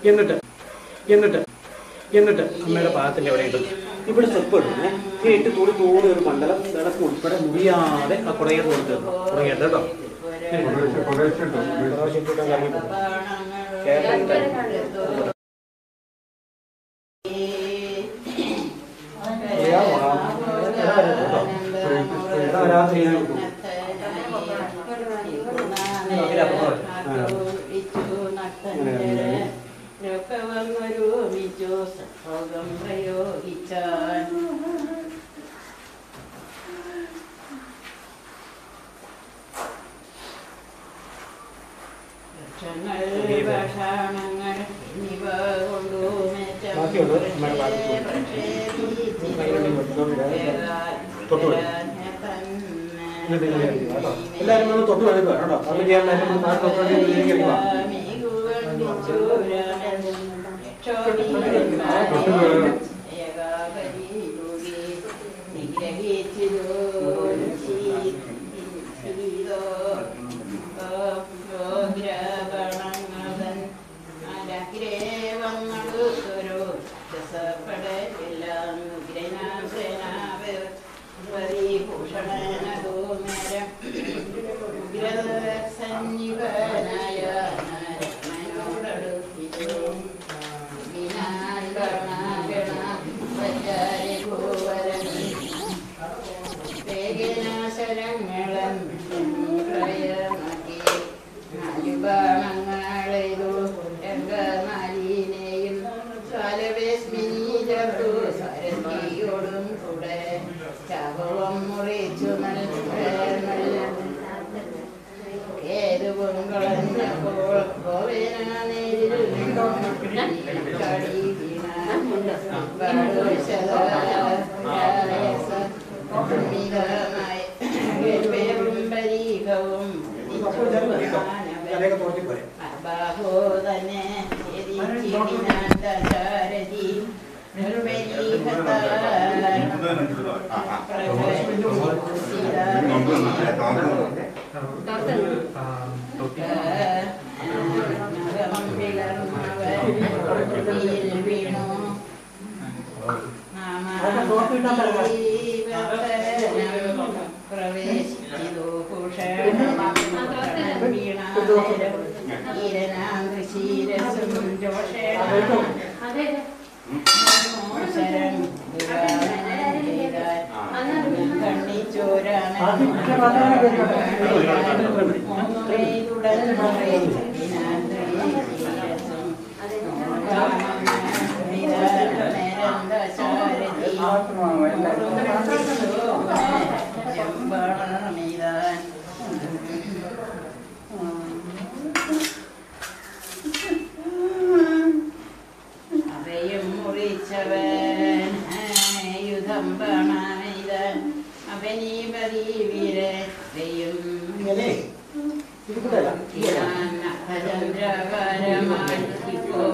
എന്നിട്ട് എന്നിട്ട് എന്നിട്ട് അമ്മയുടെ പാദത്തിന്റെ എവിടെ ഇടും ഇവിടെ സ്റ്റെപ്പ് ഇടുന്നേ ഈ എട്ട് തൂടി തൂടി ഒരു മണ്ഡലം വിളക്ക് ഉൾപ്പെടെ മുറിയാതെ ആ കുടയത് കൊടുത്ത് തുടങ്ങിയത് കേട്ടോ പ്രാവശ്യം ഇട്ടിട്ട് കറങ്ങി പോകും. കേരളത്തിൽ പ്രയോഗിച്ചാൻ വൃക്ഷങ്ങൾ ഭക്ഷണങ്ങൾ എന്നിവ കൊണ്ടു ബാക്കിയുള്ളത് നമ്മുടെ ഭാഗത്ത് എന്നിട്ട് ഇങ്ങനെ ഇരിക്കുക കേട്ടോ. എല്ലാവരും ഒന്ന് തൊട്ട് വഴുക കേട്ടോ അത് ചെയ്യാൻ എല്ലാവരും ഒന്ന് നാട്ടിൽ തൊട്ട് ഇതിലേക്ക് ഇരിക്കുക. സന്നിപനായ മനോടടുപ്പിച്ചു മുറിച്ചു നല്ല ഏത് പൊങ്കളഞ്ഞപ്പോൾ ഗോവേന നേരിൽ നിന്നും കടി വീണാകും അതിലേക്ക് തോറ്റി പോരെ ബാഹോ തന്നെ ശാരദി അവയും മുറിച്ചവൻ യുധം പണമിതൻ അവനീപതി വീരയും ഇങ്ങനെ ഇതിക്കൂടെയല്ല. ചന്ദ്രകരമായി ഇപ്പോ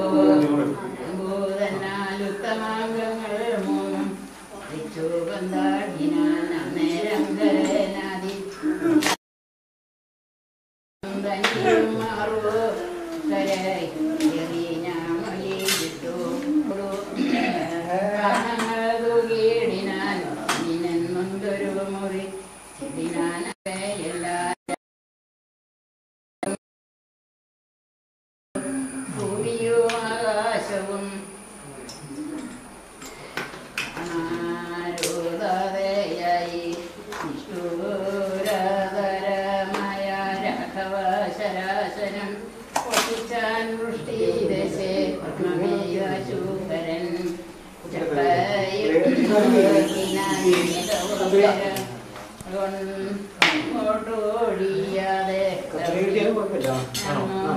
ഭൂതനാലുത്തമാംഗങ്ങൾ മൂന്നും ഭിക്ഷുബന്ധാടിനാൻ അന്നേരം കരനാദി മാറോ കരൈ എറിഞ്ഞാമലിട്ടു പ്രാണങ്ങൾ തൂകിയിടിനാൻ നിന്നെന്നൊന്തൊരു മുറി ചെടിനാൻ എല്ലാ ഭൂമിയും ആകാശവും അനാരോധാതയായി നിഷ്ഠൂരതരമായ രാഘവ ശരാശരം പൊട്ടിച്ചാൻ വൃഷ്ടിദശേ പത്മമേയാശൂകരൻ കൊണ്ടോടിയാതെ ചെറിയ കിട്ടിയാലും കുഴപ്പമില്ല. ആണോ? ആ,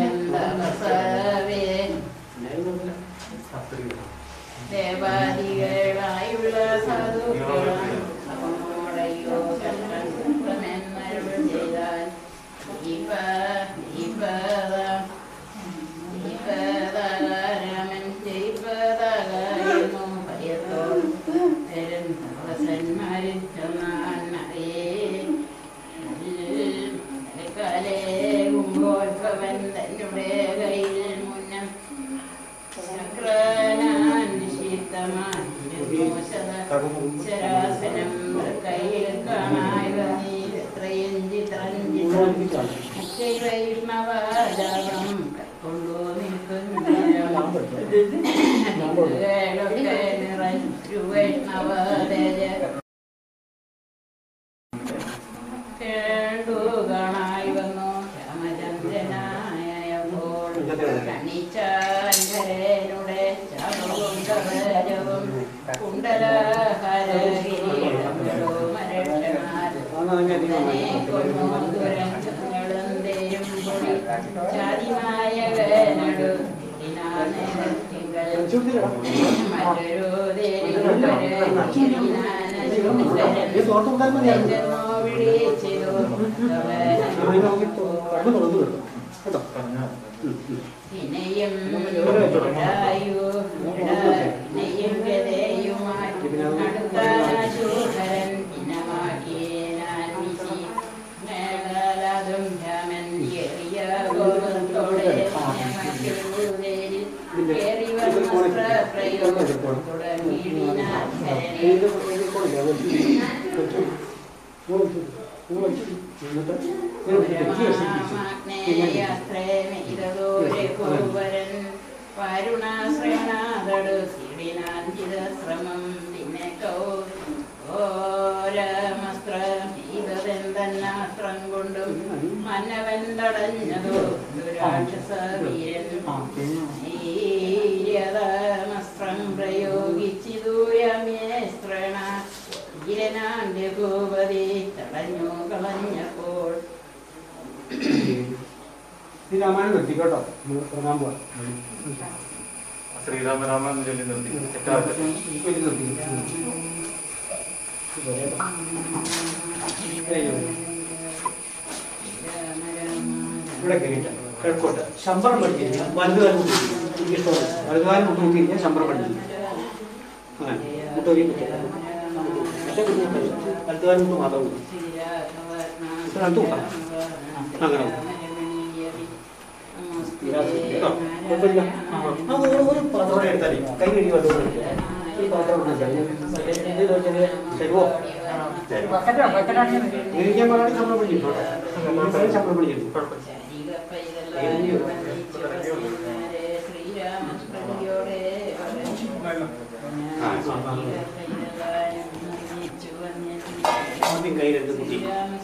ദേവാദികളായുള്ള സാധുക്കളും നമ്മോടയോ കണ്ടെന്നരുൾ ചെയ്താൽ ഇപ്പ ഇപ്പത ഇപ്പതാരാമൻ ജയിപ്പതാകായിരുന്നു ഭയത്തോൾ തരും ദാസന്മാരിൽ ചെന്നാൻ കാലേ കുമ്പോത്ഭവൻ തന്നെ കയ്യിൽ മുന്നം ൊക്കെ നിറഞ്ഞു വൈഷ്ണവതേജ കേണ്ടുകളായി വന്നു രാമചന്ദ്രനായപ്പോൾ കണിച്ചാൻകരനുടെ ചാപവും കേട്ടോ പിന്നെയും ഉണ്ടായോ പിന്നെയും ഗതയുമായി അടുത്താശൂഹരൻ പിന്നമാക്കിയേനാൻ വിശി മേഘാലാദും രാമൻ എറിയ ഗോപത്തോടെ മറ്റൊരുവേരിൽ ഏറി വസ്ത്രപ്രയോഗം തുടങ്ങിയിടിനാൻ ശ്രമം പിന്നെ കൗരമസ്ത്രം കൊണ്ടും മന്നവൻ തടഞ്ഞതോ ദുരാക്ഷസ വീരൻ ീര്യതമസ്ത്രം പ്രയോഗിച്ചിതു രമേസ്ത്രണ വീരനാന്റെ ഭൂപതി തടഞ്ഞു കളഞ്ഞപ്പോൾ ഈ രാമായണം നിർത്തി കേട്ടോ നമ്മൾ തുടങ്ങാൻ പോവാം ശ്രീരാമരാമ എന്ന് ചൊല്ലി നിർത്തി വലിയ നിർത്തി ഇവിടെ കയറിയിട്ട് കിഴക്കോട്ട് ശമ്പളം പഠിച്ചിരിക്കുക വലുതുകാലം മുട്ടിരിക്കുക എനിക്ക് ഇഷ്ടമാണ് വലുതുകാലം മുട്ട് നോക്കി കഴിഞ്ഞാൽ ശമ്പളം പഠിച്ചിരിക്കുക അങ്ങനെ മുട്ടൊരു പക്ഷേ വലുതുകാലം മുട്ട് മാത്രം മതി. അങ്ങനെ കേട്ടോ കുഴപ്പമില്ല ആ ഒരു ഒരു പാത്രം എടുത്താലേ കൈ കഴുകി വല്ലതും ഈ പാത്രം എടുത്താൽ തരുമോ എനിക്ക് പറയാൻ ശമ്പളം പഠിച്ചിട്ടുണ്ടോ ശമ്പളം പഠിച്ചിട്ടുണ്ട് കുഴപ്പമില്ല ആദ്യം കയ്യിലെടുത്ത് കുത്തി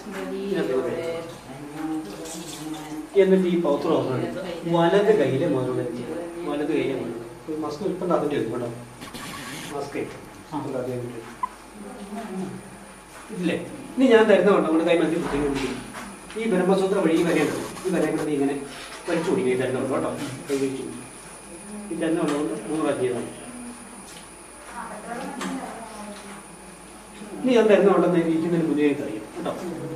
എന്നിട്ട് ഈ പൗത്രം ഒരെണ്ണം എടുത്ത് വലത് കയ്യിലെ മുതലുള്ള വലത് കയ്യിലെ മുതൽ മസ്ക് ഇപ്പം അതിൻ്റെ വരും കേട്ടോ മസ്ക് ഇല്ലേ ഇനി ഞാൻ തരുന്ന കൊണ്ട് നമ്മുടെ കൈ മനസ്സിൽ കുത്തിക്കൊണ്ടിരിക്കും ഈ ബ്രഹ്മസൂത്ര വഴി ഈ വരെയുണ്ട് ഈ വരെ കൂടെ ഇങ്ങനെ വലിച്ചു കുടിക്കുക ഈ തരുന്നുണ്ട് കേട്ടോ കൈ വെച്ചു ഈ തരുന്നുണ്ട് നൂറ് ചെയ്താണ് ഇനി ഞാൻ തരുന്നുണ്ടെന്ന് ഇരിക്കുന്നതിന് മുന്നേ എനിക്ക് അറിയാം കേട്ടോ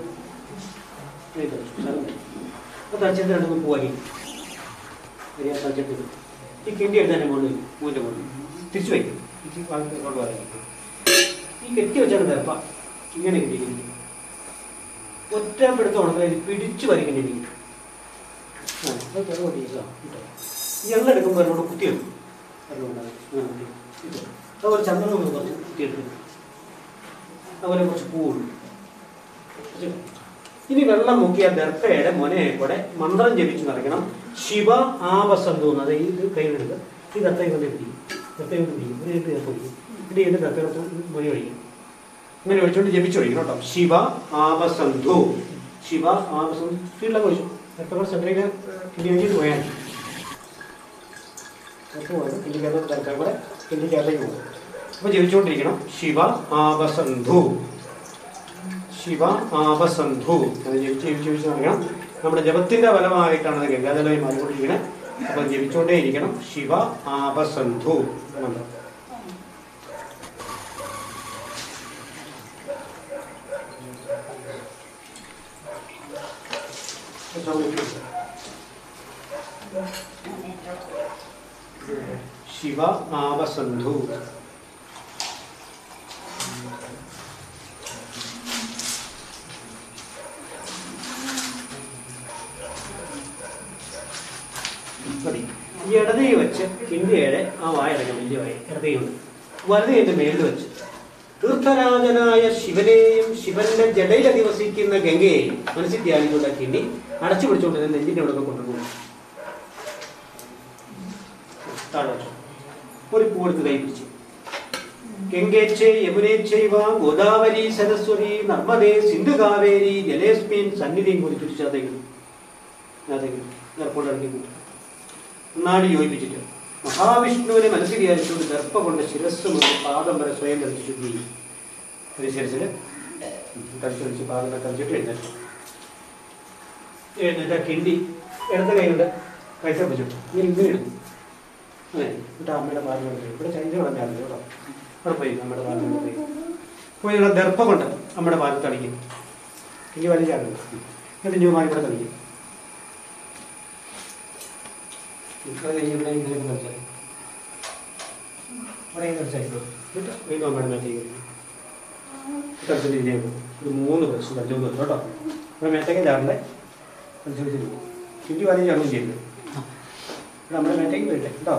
അപ്പോൾ തച്ചത്തിൽ രണ്ടു പോയി അറിയാം തച്ചത്തിൽ ഈ കിണ്ടി എടുത്ത് തന്നെ മുകളിൽ മൂവിൻ്റെ മുകളിൽ തിരിച്ചു വയ്ക്കും തിരിച്ച് കൊണ്ട് പറയാം ഈ കെട്ടി വെച്ചാണ് തരപ്പ ഇങ്ങനെ കിട്ടിയിരിക്കുന്നു ഒറ്റ പിടുത്തമാണ് അതായത് പിടിച്ചു വരയ്ക്കുന്നില്ല ആ അത് തെറുകൊണ്ട് ഞങ്ങൾ എടുക്കുമ്പോൾ അതിനോട് കുത്തിയെടുക്കും അതുകൊണ്ടാണ് അങ്ങനെ കുത്തി ഇത്. അതുപോലെ ചന്ദ്രൻ നമ്മൾ കുറച്ച് കുത്തിയെടുക്കും അതുപോലെ കുറച്ച് പൂവുണ്ട് ഇനി വെള്ളം മുക്കിയ ദർപ്പയുടെ മൊനയെ കൂടെ മന്ത്രം ജപിച്ചു നിറയ്ക്കണം ശിവ ആവസന്തു എന്നത് ഇത് കൈയിലെടുക്കുക ഈ ദത്തയും കൊണ്ട് പിടിക്കും ദത്തയും കൊണ്ട് പിടിക്കും ഒരു ഇട്ട് ദത്ത പിടിക്കും ഇട്ട് ചെയ്ത് ദത്തയുടെ മൊഴി ഒഴിക്കും ഇങ്ങനെ ഒഴിച്ചുകൊണ്ട് ജപിച്ചു ഒഴിക്കണം കേട്ടോ ശിവ ആവസന്ധു ശിവ ആവസന്ധു സ്ത്രീകളൊക്കെ ഒഴിച്ചു ദത്തകൾ ചന്ദ്രയിലെ കിണ്ടിയേക്ക് പോയാൽ കിണ്ടിക്കകത്ത് ദർപ്പയും കൂടെ കിണ്ടിക്കകത്തേക്ക് പോകും അപ്പൊ ജപിച്ചുകൊണ്ടിരിക്കണം ശിവ ആവസന്ധു ശിവ ആപസന്ധു അത് ജപിച്ച് ജപിച്ച് ജപിച്ച് നടക്കണം നമ്മുടെ ജപത്തിന്റെ ഫലമായിട്ടാണ് അത് ഗംഗാജലമായി മാറിക്കൊണ്ടിരിക്കുന്നത് അപ്പൊ ജപിച്ചുകൊണ്ടേ ഇരിക്കണം ശിവ ആപസന്ധു മന്ത്രം ശിവ ആവസന്ധു മതി ഈ ഇടതൈ വെച്ച് ഇന്ത്യയുടെ ആ വായടക്കം വലിയ വായ ഇടതയുണ്ട് വലതയുടെ മേളിൽ വെച്ച് തീർത്ഥരാജനായ ശിവനെയും ശിവന്റെ ജടയിൽ അധിവസിക്കുന്ന ഗംഗയെയും മനസ്സിൽ ധ്യാനിച്ചുകൊണ്ട് കിണ്ണി അടച്ചു പിടിച്ചുകൊണ്ട് നെഞ്ചിന്റെ അവിടെ കൊണ്ടുപോകും താഴെ വെച്ചു ഒരു പൂ എടുത്ത് കൈ പിടിച്ച് ഗംഗേച്ഛേ യമുനേച്ഛൈവ ഗോദാവരി സരസ്വതി നർമ്മദേ സിന്ധു കാവേരി ജലേസ്മിൻ സന്നിധിയും കൂടി ചുറ്റിച്ചതേക്കും അതേക്കും ദർപ്പം ഇറക്കി കൂട്ടും നാടി യോജിപ്പിച്ചിട്ട് മഹാവിഷ്ണുവിനെ മനസ്സിൽ വിചാരിച്ചുകൊണ്ട് ദർപ്പ കൊണ്ട് ശിരസ് മുതൽ പാദം വരെ സ്വയം ധരിച്ച് ശുദ്ധി ചെയ്യും അതിനുശേഷം തളിച്ചൊളിച്ച് പാദം തളിച്ചിട്ട് എഴുന്നേറ്റ് എഴുന്നേറ്റ് ആ കിണ്ടി ഇടത്ത കൈ കൊണ്ട് പൈസ പിടിച്ചിട്ടു ഇങ്ങനെ ഇങ്ങനെ എടുക്കും അതെ എന്നിട്ട് അമ്മയുടെ പാദം കൊണ്ട് ഇവിടെ ചൈന കളഞ്ഞാലും കേട്ടോ അവിടെ പോയി നമ്മുടെ പാദം കൊണ്ട് പോയി പോയി ഇവിടെ ദർപ്പ കൊണ്ട് നമ്മുടെ പാദം തളിക്കും ഇനി വലിയ ചാടും എന്നിട്ട് ഇനി ഇവിടെ തളിക്കും ഇവിടെ കഴിഞ്ഞ് ഇവിടെ ഇങ്ങനെ കളിച്ചാൽ ഇവിടെ ഇങ്ങനെ കളിച്ചാൽ എന്നിട്ട് വീണ്ടും അമ്മയുടെ മേത്തേക്ക് കളിച്ചിട്ട് ഇങ്ങനെ ഒരു മൂന്ന് പ്രാവശ്യം കളിച്ചു കേട്ടോ ഇവിടെ മേത്തേക്ക് ചാടണ്ടേ കളിച്ചു കളിച്ചിട്ട് ചുറ്റി വലിയ ചാടുകയും ചെയ്യരുത് ഇവിടെ നമ്മുടെ മേത്തേക്ക് പോയിട്ടെ കേട്ടോ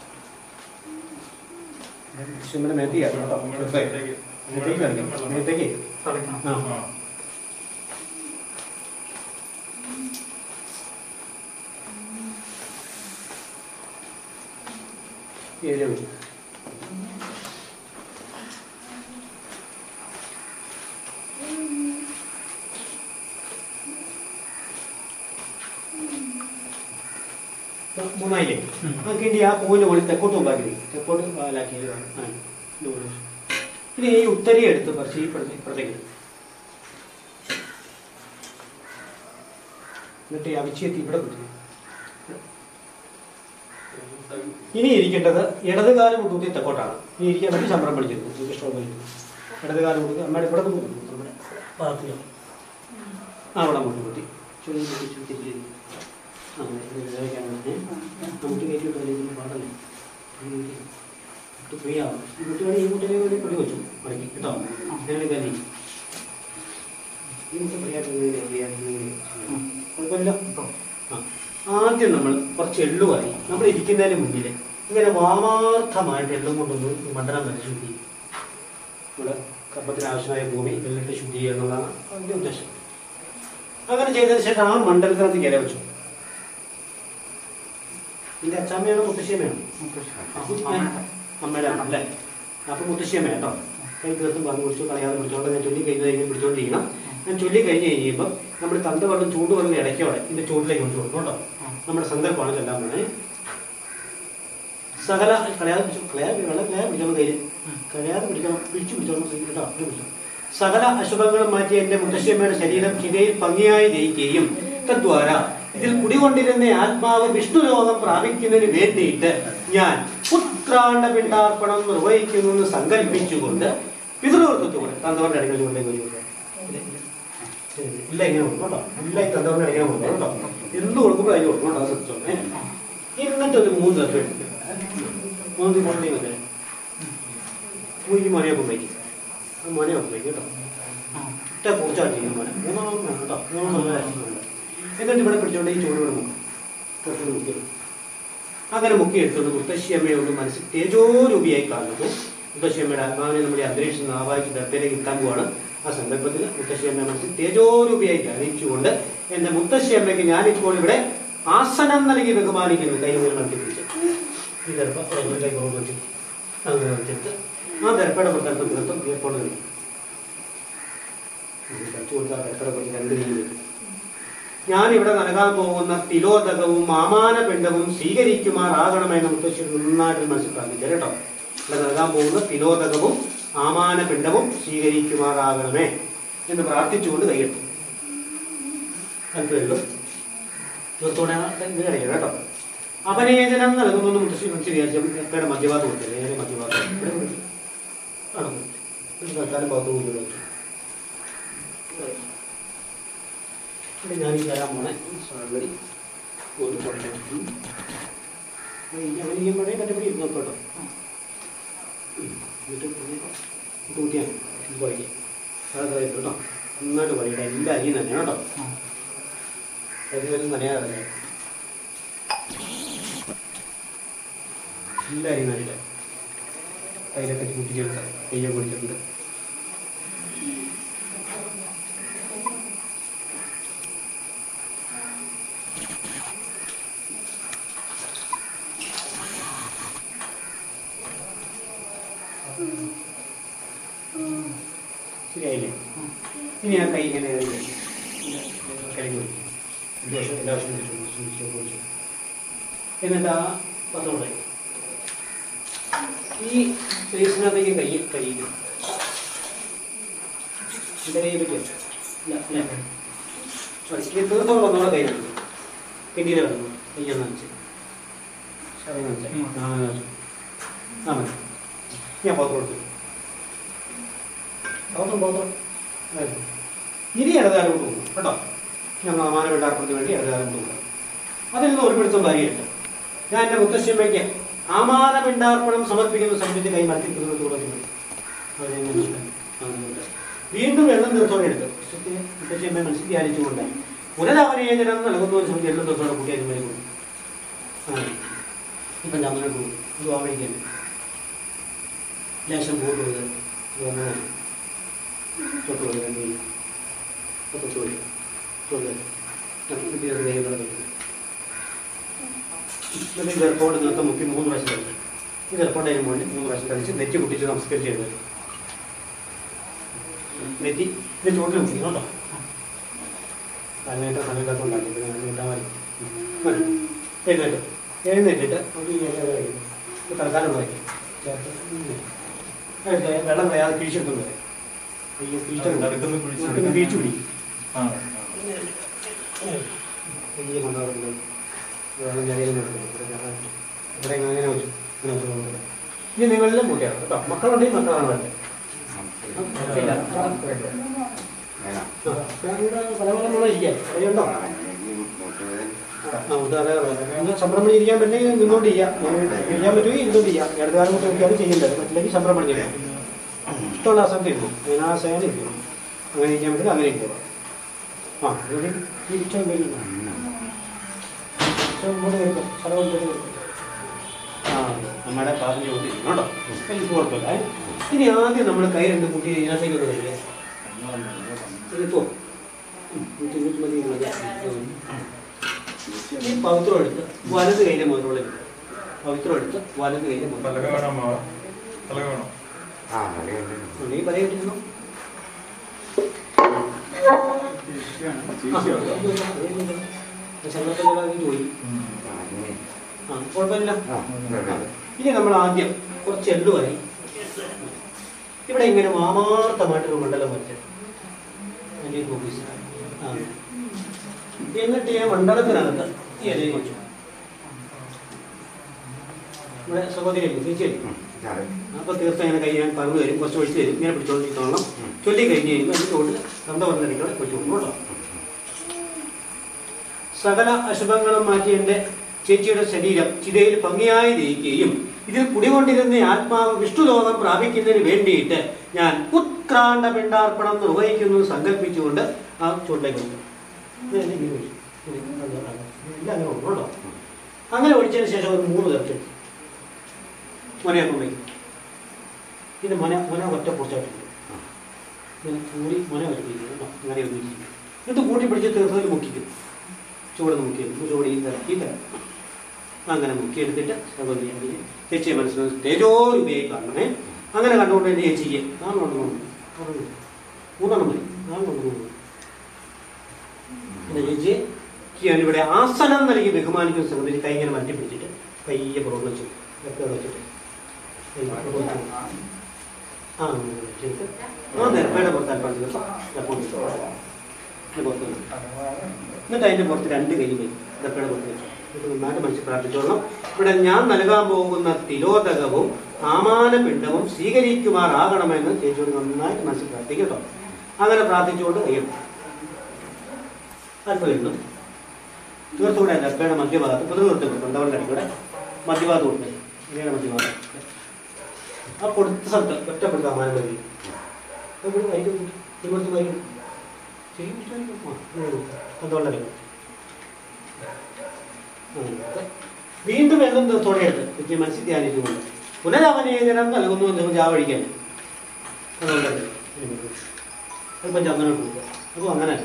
നമ്മുടെ മേത്തേക്ക് ചാടും കേട്ടോ മേത്തേക്ക് കളിക്കാം മേത്തേക്ക് ആ ഏഴ് മണി മൂന്നായില്ലേ നമുക്ക് ഇനി ആ പൂവിന്റെ മുകളിൽ തെക്കോട്ട് മുമ്പാക്കി തെക്കോട്ട് വാലാക്കി ഇനി ഈ ഉത്തരി എടുത്ത് കുറച്ച് ഈ ഇപ്പുറത്തെ- ഇപ്പുറത്തേക്ക് എന്നിട്ട് ഈ അവിച്ചെത്തി ഇവിടെ കുത്തി ഇനി ഇരിക്കേണ്ടത് ഇടതുകാലം മുട്ടുകുത്തി തെക്കോട്ടാണ് ഇനി ഇരിക്കാൻ വേണ്ടി ചമ്രം പഠിച്ചിരുന്നു നിങ്ങൾക്ക് ഇഷ്ടമുള്ള ഇടതുകാലം മുട്ടുകുത്തി അമ്മയുടെ ഇവിടെ നിന്ന് കുത്തുന്നു നമ്മുടെ ഭാഗത്തിലോ ആ അവിടെ മുട്ടുകുത്തി ചുഴി ചുറ്റി ചുറ്റി അങ്ങനെ ഇത് വിചാരിക്കാനാണ്. ഏ? നമുക്ക് കയറ്റി വിട്ടാൽ ഇതിന് പാടല്ലേ ഇത് ഫ്രീ ആവും ഈ കുട്ടികളെ ഈ കുട്ടികളെ വേണ്ടി പൊടി വെച്ചു മടക്കി കേട്ടോ അങ്ങനെ കരി ഈ കുട്ടി ഫ്രീ ആയിട്ട് ഇങ്ങനെ ഫ്രീ ആയിട്ട് ഇങ്ങനെ ചെയ്യണം. കുഴപ്പമില്ല ആ ആദ്യം നമ്മൾ കുറച്ച് എള്ളുവായി നമ്മൾ ഇരിക്കുന്നതിന് മുന്നിൽ ഇങ്ങനെ വാമാർത്ഥമായിട്ട് എള്ളും കൊണ്ടൊന്ന് ഈ മണ്ഡലം വരെ ശുദ്ധി നമ്മുടെ കർമ്മത്തിന് ആവശ്യമായ ഭൂമി വെള്ളിട്ട് ശുദ്ധി ചെയ്യുക എന്നുള്ളതാണ് അതിൻ്റെ ഉദ്ദേശം അങ്ങനെ ചെയ്തതിന് ശേഷം ആ മണ്ഡലത്തിനകത്ത് ഇല വെച്ചു നിന്റെ അച്ചാമ്മയാണോ മുത്തശ്ശിയമ്മയാണോ അമ്മയുടെ അല്ലേ അപ്പൊ മുത്തശ്ശിയമ്മ കേട്ടോ കൈ തീർത്തും പറഞ്ഞു പിടിച്ചു കളയാതെ പിടിച്ചോണ്ട് ഞാൻ ചൊല്ലി കഴിഞ്ഞ് കഴിഞ്ഞ് പിടിച്ചോണ്ടിരിക്കണം ഞാൻ ചൊല്ലി കഴിഞ്ഞ് കഴിയുമ്പോൾ നമ്മൾ തന്ത വെള്ളം ചൂട് വെള്ളം ഇടയ്ക്കോടെ ഇതിന്റെ ചൂടിലേക്ക് കൊണ്ട് കൊടുക്കും കേട്ടോ നമ്മുടെ സന്ദർഭമാണ് ചെല്ലാൻ പോണേ സകല കളയാതെ പിടിച്ചു കളയാതെ വെള്ളം കളയാതെ പിടിച്ചോണം കയ്യിൽ കളയാതെ പിടിക്കണം പിടിച്ചു പിടിച്ചോണം കേട്ടോ അങ്ങനെ പിടിച്ചു സകല അശുഭങ്ങളും മാറ്റി എന്റെ മുത്തശ്ശിയമ്മയുടെ ശരീരം ചിതയിൽ ഭംഗിയായി ജയിക്കുകയും തദ്വാര ഇതിൽ കുടികൊണ്ടിരുന്ന ആത്മാവ് വിഷ്ണുലോകം പ്രാപിക്കുന്നതിന് വേണ്ടിയിട്ട് ഞാൻ പുത്രാണ്ട പിണ്ടാർപ്പണം നിർവഹിക്കുന്നു എന്ന് സങ്കല്പിച്ചുകൊണ്ട് പിതൃകൃത്യത്തോടെ തന്തവരുടെ അടുക്കൽ കൊണ്ടേക്ക് പോയി കൊടുക്കാം. ഇല്ല ഇങ്ങനെ കൊടുക്കും കേട്ടോ ഇല്ല ഈ തന്തവരുടെ ഇങ്ങനെ കൊടുക്കും കേട്ടോ എന്ത് കൊടുക്കുമ്പോൾ അതിന് കൊടുക്കും കേട്ടോ അത് ശ്രദ്ധിച്ചോളേ എന്നിട്ട് ഒരു മൂന്ന് തത്വം എടുക്കും മൂന്ന് കൊണ്ടേ വെക്കേ ഈ മോനെയൊപ്പം വയ്ക്കും ആ മോനെയൊപ്പം വയ്ക്കും കേട്ടോ ഒറ്റ കുറിച്ചാണ് മോനെ മൂന്നാം വേണം കേട്ടോ മൂന്നാം നല്ല രസമുണ്ട് എന്നിട്ട് ഇവിടെ പിടിച്ചോണ്ട് ഈ ചൂട് ഇവിടെ മുക്കും കുറച്ചുകൂടി മുക്കി അങ്ങനെ മുക്കി എടുത്തുകൊണ്ട് മുത്തശ്ശിയമ്മയെ ഒന്ന് മനസ്സിൽ തേജോരൂപിയായി കാണുന്നത് മുത്തശ്ശിയമ്മയുടെ ആത്മാവിനെ നമ്മുടെ അന്തരീക്ഷം ആവാഹിച്ച് ദർപ്പയിലേക്ക് കിട്ടാൻ പോവാണ് ആ സന്ദർഭത്തിൽ മുത്തശ്ശിയമ്മയെ മനസ്സിൽ തേജോരൂപിയായി ധ്യാനിച്ചുകൊണ്ട് എന്റെ മുത്തശ്ശിയമ്മയ്ക്ക് ഞാനിപ്പോൾ ഇവിടെ ആസനം നൽകി ബഹുമാനിക്കുന്നു കൈ മുതൽ നടത്തി പിടിച്ച് ഈ ദർപ്പ ഒരു കൈ പുറത്ത് വെച്ച് അങ്ങനെ വെച്ചിട്ട് ആ ദർപ്പയുടെ പുറത്തെടുത്ത് തീർത്തും വീർപ്പോട് നിൽക്കും കഴിച്ചു കൊടുത്താൽ ദർപ്പയുടെ പുറത്ത് രണ്ട് കൈ വരും ഞാൻ ഇവിടെ നൽകാൻ പോകുന്ന തിലോദകവും മാമാനപിണ്ഡവും സ്വീകരിക്കുമാറാകണമെന്ന് മുത്തശ്ശി നന്നായിട്ട് മനസ്സിൽ പ്രാർത്ഥിച്ചു കേട്ടോ ഇവിടെ നൽകാൻ പോകുന്ന തിലോദകവും ആമാനപിണ്ഡവും സ്വീകരിക്കുമാറാകണമേ എന്ന് പ്രാർത്ഥിച്ചുകൊണ്ട് കൈയെടുത്തു അല്പം തീർത്തോടെ ഇത് കഴിയണം കേട്ടോ അപനേചനം നൽകുന്നു മുത്തശ്ശി മനസ്സിൽ വിചാരിച്ചു എപ്പോഴും മദ്യപാതം കൊടുത്തില്ല ഏറെ മദ്യപാതം ഇവിടെ കൊടുത്തു. ആണ് ഒരു തൽക്കാലം ഭാഗത്ത് കൂടി വെച്ചു ഇവിടെ ഞാൻ ഈ തരാൻ പോണേ സോറി ഒന്ന് കൊടുക്കണം അങ്ങനെ ഈ മഴയെ കണ്ടുപിടി ഇരുന്നോ കേട്ടോ ഉം. എന്നിട്ട് പിന്നെ കൂട്ടിയാൽ പോയി അതൊക്കെ കേട്ടോ നന്നായിട്ട് പറയട്ടെ എല്ലാ അരിയും തന്നെ കേട്ടോ അരി വരും നനയാതെ എല്ലാ അരിയും നനയിട്ടെ തൈലൊക്കെ കൂട്ടിച്ചെടുത്ത നെയ്യൊക്കെ കുടിച്ചിട്ടുണ്ട് ശരിയായില്ലേ ഇനി ആ കൈ ഇങ്ങനെ കഴുകി കഴുകി വയ്ക്കും ദോഷം എല്ലാ വർഷവും കുറിച്ച് എന്നിട്ട് ആ പത്തോടെ ഈ ഫേസിനകത്തേക്ക് കൈ കഴിയും എൻ്റെ കൈ പറ്റിയോ ഇല്ല ഇല്ല സോറി ഈ തീർത്ഥം ഒന്നുകൂടെ കൈ നടക്കും പിന്നീട് കിടന്നു കയ്യൊന്ന് വെച്ച് ശരി വെച്ച് ആ വെച്ചു. ആ മതി ഞാൻ പത്രം കൊടുത്തു പത്രം പത്രം ആയിരുന്നു. ഇനി ഇടതാലോട്ട് പോകും കേട്ടോ ഞങ്ങൾ അമാന വേണ്ടാർപ്പത്തിന് വേണ്ടി ഇടതാലോട്ട് പോകും അതിൽ നിന്ന് ഒരു പിടുത്തം ഭാര്യയുണ്ട് ഞാൻ എൻ്റെ മുത്തശ്ശിയമ്മയ്ക്ക് ആമാന പിണ്ടാർപ്പണം സമർപ്പിക്കുന്ന സമയത്ത് കൈ മറത്തിക്കുന്നത് തുടങ്ങി അതിനെ മനസ്സിലായി. അതുകൊണ്ട് വീണ്ടും വെള്ളം തീർത്തോടെ എടുത്തു മുത്തശ്ശിയമ്മയെ മനസ്സിൽ ധ്യാനിച്ചുകൊണ്ട് പുനരവനേചനം നൽകുന്ന ഒരു സമയത്ത് എല്ലാം ദിവസത്തോടെ കുട്ടി അതിന് കൊടുക്കും അങ്ങനെ ഇപ്പം ഞാൻ അങ്ങനെ പോകും ഇത് ആവഴിക്കല്ലേ ലേശം പോകുന്നത് അങ്ങനെ തൊട്ട് കൊടുക്കാൻ തൊട്ട് ചോദിക്കും ചോദിക്കും എന്നിട്ട് ഈ ഗർഭോട് നിർത്ത മുക്കി മൂന്ന് പ്രാവശ്യം കളിച്ചു ഈ ഗർഭോട്ടതിന് മുകളിൽ മൂന്ന് പ്രാവശ്യം കളിച്ച് നെറ്റി പൊട്ടിച്ച് നമസ്കരിച്ച് എഴുതുന്നത് നെറ്റി ഇത് ചോട്ടിൽ മുക്കി കേട്ടോ അങ്ങനത്തെ സമയത്തൊണ്ടാക്കി പിന്നെ അങ്ങനെ ഇട്ടാൽ മതി മതി എഴുന്നേറ്റ് എഴുന്നേറ്റിട്ട് ഒരു ഈ ഇല കഴിക്കും ഇത് തൽക്കാലം നോക്കി ചേർത്ത് എടുത്ത് വെള്ളം കഴിയാതെ കിഴിച്ചെടുക്കുന്നത് ഈ കിഴിച്ചിട്ടുണ്ട് അടുത്തുനിന്ന് പിടിച്ച് പിന്നെ കിഴിച്ചു പിടിക്കും ആ വലിയ കൊണ്ടുവരുന്നത് വെള്ളം ജലയിൽ നടക്കുന്നത് ഇവിടെ അങ്ങനെ വെച്ചു ഇങ്ങനെ വെച്ചു കൊണ്ടുവരുന്നത് ഇനി നിങ്ങളെല്ലാം കൂട്ടിയാണ് കേട്ടോ മക്കളുണ്ടെങ്കിൽ മക്കളാണ് വേണ്ടത് ഇല്ല. പല പല മുള ഇരിക്കാം അറിയണ്ടോ ആ ഉദാഹരണം ശമ്പളം പണി ഇരിക്കാൻ പറ്റില്ലെങ്കിൽ നിന്നോണ്ട് ചെയ്യാം ഇരിക്കാൻ പറ്റുമെങ്കിൽ ഇരുന്നോണ്ട് ചെയ്യാം ഇടത് കാലം കൊണ്ട് ഒക്കെയാണ് ചെയ്യേണ്ടത് പറ്റില്ലെങ്കിൽ ശമ്പളം പണി ചെയ്യാം ഇഷ്ടമുള്ള ആ സമയത്ത് ഇരിക്കും ഞാൻ ആ സേന ഇരിക്കും അങ്ങനെ ഇരിക്കാൻ പറ്റില്ല അങ്ങനെ ഇരിക്കും ആ ഇവിടെ തിരിച്ചുകൊണ്ട് വരുന്നു ഇങ്ങോട്ട് വരുന്നു സ്ഥലം കൊണ്ട് വരുന്നു ആ നമ്മുടെ കാറിൻ്റെ ഓട്ടിരിക്കും കേട്ടോ എനിക്ക് കുഴപ്പമില്ല ഏ? ഇനി ആദ്യം നമ്മൾ കൈ രണ്ട് കുട്ടി ഇതിനകത്തേക്ക് ഒന്ന് കഴിക്കുക ഇതിപ്പോ നൂറ്റി നൂറ്റി മതി മതി ഉം. ഈ പവിത്രം എടുത്ത് വലത് കൈയിലെ മുതലുള്ള പവിത്രം എടുത്ത് വലത് കൈയിലെ തലക മുതലുള്ള വേണം മാവ തലക വേണം നീ പറയിട്ടിരുന്നു ജോലി ആ കുഴപ്പമില്ല ഇനി നമ്മൾ ആദ്യം കുറച്ച് എള്ളുവായി ഇവിടെ ഇങ്ങനെ മാമാർത്ഥമായിട്ടൊരു മണ്ഡലം വരച്ച് അതിൻ്റെ ഒരു ഓഫീസ് ആ എന്നിട്ട് ഈ മണ്ഡലത്തിനകത്ത് ഈ ഇലയിൽ വെച്ചു ഇവിടെ സഹോദരി ചേച്ചി അപ്പൊ തീർച്ചയായും ഇങ്ങനെ കൈ ഞാൻ പറഞ്ഞു തരും കുറച്ച് ഒഴിച്ച് തരും ഇങ്ങനെ പിടിച്ചോണ്ടിരിക്കണം ചൊല്ലി കഴിഞ്ഞ് കഴിയുമ്പോൾ അതിൻ്റെ തൊട്ട് തന്ത പറഞ്ഞിരിക്കണം വെച്ചു കേട്ടോ സകല അശുഭങ്ങളും മാറ്റി എൻ്റെ ചേച്ചിയുടെ ശരീരം ചിതയിൽ ഭംഗിയായി ദയിക്കുകയും ഇതിൽ കുടികൊണ്ടിരുന്ന ആത്മാവ് വിഷ്ണുലോകം പ്രാപിക്കുന്നതിന് വേണ്ടിയിട്ട് ഞാൻ ഉത്ക്രാണ്ട പിണ്ടാർപ്പണം നിർവഹിക്കുന്നു എന്ന് സങ്കല്പിച്ചുകൊണ്ട് ആ ചുണ്ടേക്ക് കൊണ്ടു എല്ലാം അങ്ങനെ കൊണ്ടു കേട്ടോ അങ്ങനെ ഒഴിച്ചതിന് ശേഷം ഒരു മൂന്ന് തരത്തിൽ മൊനയൊക്കെ വയ്ക്കും ഇത് മൊന മൊന ഒറ്റ പൊടിച്ചായിട്ടുണ്ട് ഇങ്ങനെ കൂടി മൊന വെച്ചിരിക്കുന്നു കേട്ടോ അങ്ങനെ ഒന്നിച്ചിരിക്കും എന്നിട്ട് കൂട്ടി പിടിച്ച് തീർത്തതിൽ മുക്കിക്കും ചൂട് മുക്കിയെടുക്കും ചൂട് ഈ തരം ഈ തരം അങ്ങനെ മുക്കിയെടുത്തിട്ട് സഹോദരി അതിനെ ചേച്ചിയെ മനസ്സിലാക്കി തേജോരൂപയായി കാണണമേ അങ്ങനെ കണ്ടുകൊണ്ട് എൻ്റെ ചേച്ചിക്ക് നാളെ കൊണ്ടുപോകുന്നു മൂന്നെണ്ണം മതി നാളെ കൊണ്ടുപോകുന്നു എൻ്റെ ചേച്ചിയെ ഞാൻ ഇവിടെ ആസനം നൽകി ബഹുമാനിക്കുന്ന സഹോദരി കൈ ഇങ്ങനെ മാറ്റി പിടിച്ചിട്ട് കയ്യെ പുറത്ത് വെച്ചു ഒക്കെ വെച്ചിട്ട് കൈ പുറത്ത് വെച്ചു. ആ അങ്ങനെ വെച്ചിട്ട് ആ നെരപ്പയുടെ പുറത്ത് അല്പം ദിവസം അല്പം ദിവസം ഇതിന്റെ പുറത്ത് വെച്ചു. എന്നിട്ട് അതിന്റെ പുറത്ത് രണ്ട് കൈ വരും ഇതൊക്കെയുടെ പുറത്ത് വെച്ചു എന്നിട്ട് നന്നായിട്ട് മനസ്സിൽ പ്രാർത്ഥിച്ചോളണം ഇവിടെ ഞാൻ നൽകാൻ പോകുന്ന തിലോദകവും ആമാനപിണ്ഡവും സ്വീകരിക്കുമാറാകണമെന്ന് ചേച്ചിയോട് നന്നായിട്ട് മനസ്സിൽ പ്രാർത്ഥിക്കും കേട്ടോ അങ്ങനെ പ്രാർത്ഥിച്ചുകൊണ്ട് കഴിയും അല്പം ഇരുന്നു തീർത്തുകൂടെ അല്ല അപ്പയുടെ മധ്യഭാഗത്ത് പിതൃവൃത്തം കൊണ്ടവരുടെ അടിക്കൂടെ മധ്യഭാഗത്ത് കൊടുത്തത് ഇങ്ങനെയാണ് മധ്യഭാഗം ആ കൊടുത്ത സ്ഥലത്ത് ഒറ്റപ്പെടുത്ത ആമാനം വരി തിരുവനന്തപുരത്ത് വരും അതുകൊണ്ടല്ലേ വീണ്ടും വെള്ളം തീർത്തോടെ എടുത്ത് വിദ്യ മനസ്സിൽ ധ്യാനിച്ചുകൊണ്ട് പുനരവനേചനം നൽകുന്നു എന്ന് ജാവഴിക്കാൻ അതുകൊണ്ടല്ലേ അല്പം ചന്ദനം കൊടുക്കുക അതും അങ്ങനെ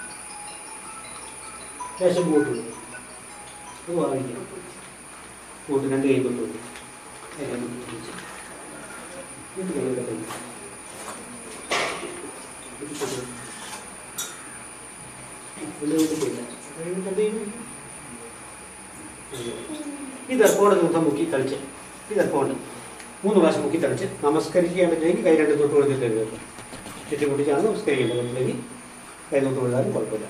ശേഷം കൂട്ട് കൊടുക്കുക അത് വാങ്ങിക്കണം കൂട്ട് രണ്ട് കൈ കൊണ്ടുപോകും ഇത് കൈയുടെ കൈ ഈ ദർപ്പോടെ ദിവസം മുക്കി തളിച്ച് ഈ ദർപ്പമുണ്ട് മൂന്ന് പ്രാവശ്യം മുക്കി തളിച്ച് നമസ്കരിക്കാൻ പറ്റില്ലെങ്കിൽ കൈ രണ്ട് തൊട്ട് കൊടുത്തിട്ട് എഴുതും ചുറ്റി മുട്ടിച്ചാണ് നമസ്കരിക്കേണ്ടത് പറ്റില്ലെങ്കിൽ കൈ തൊട്ട് കൊടുത്താലും കുഴപ്പമില്ല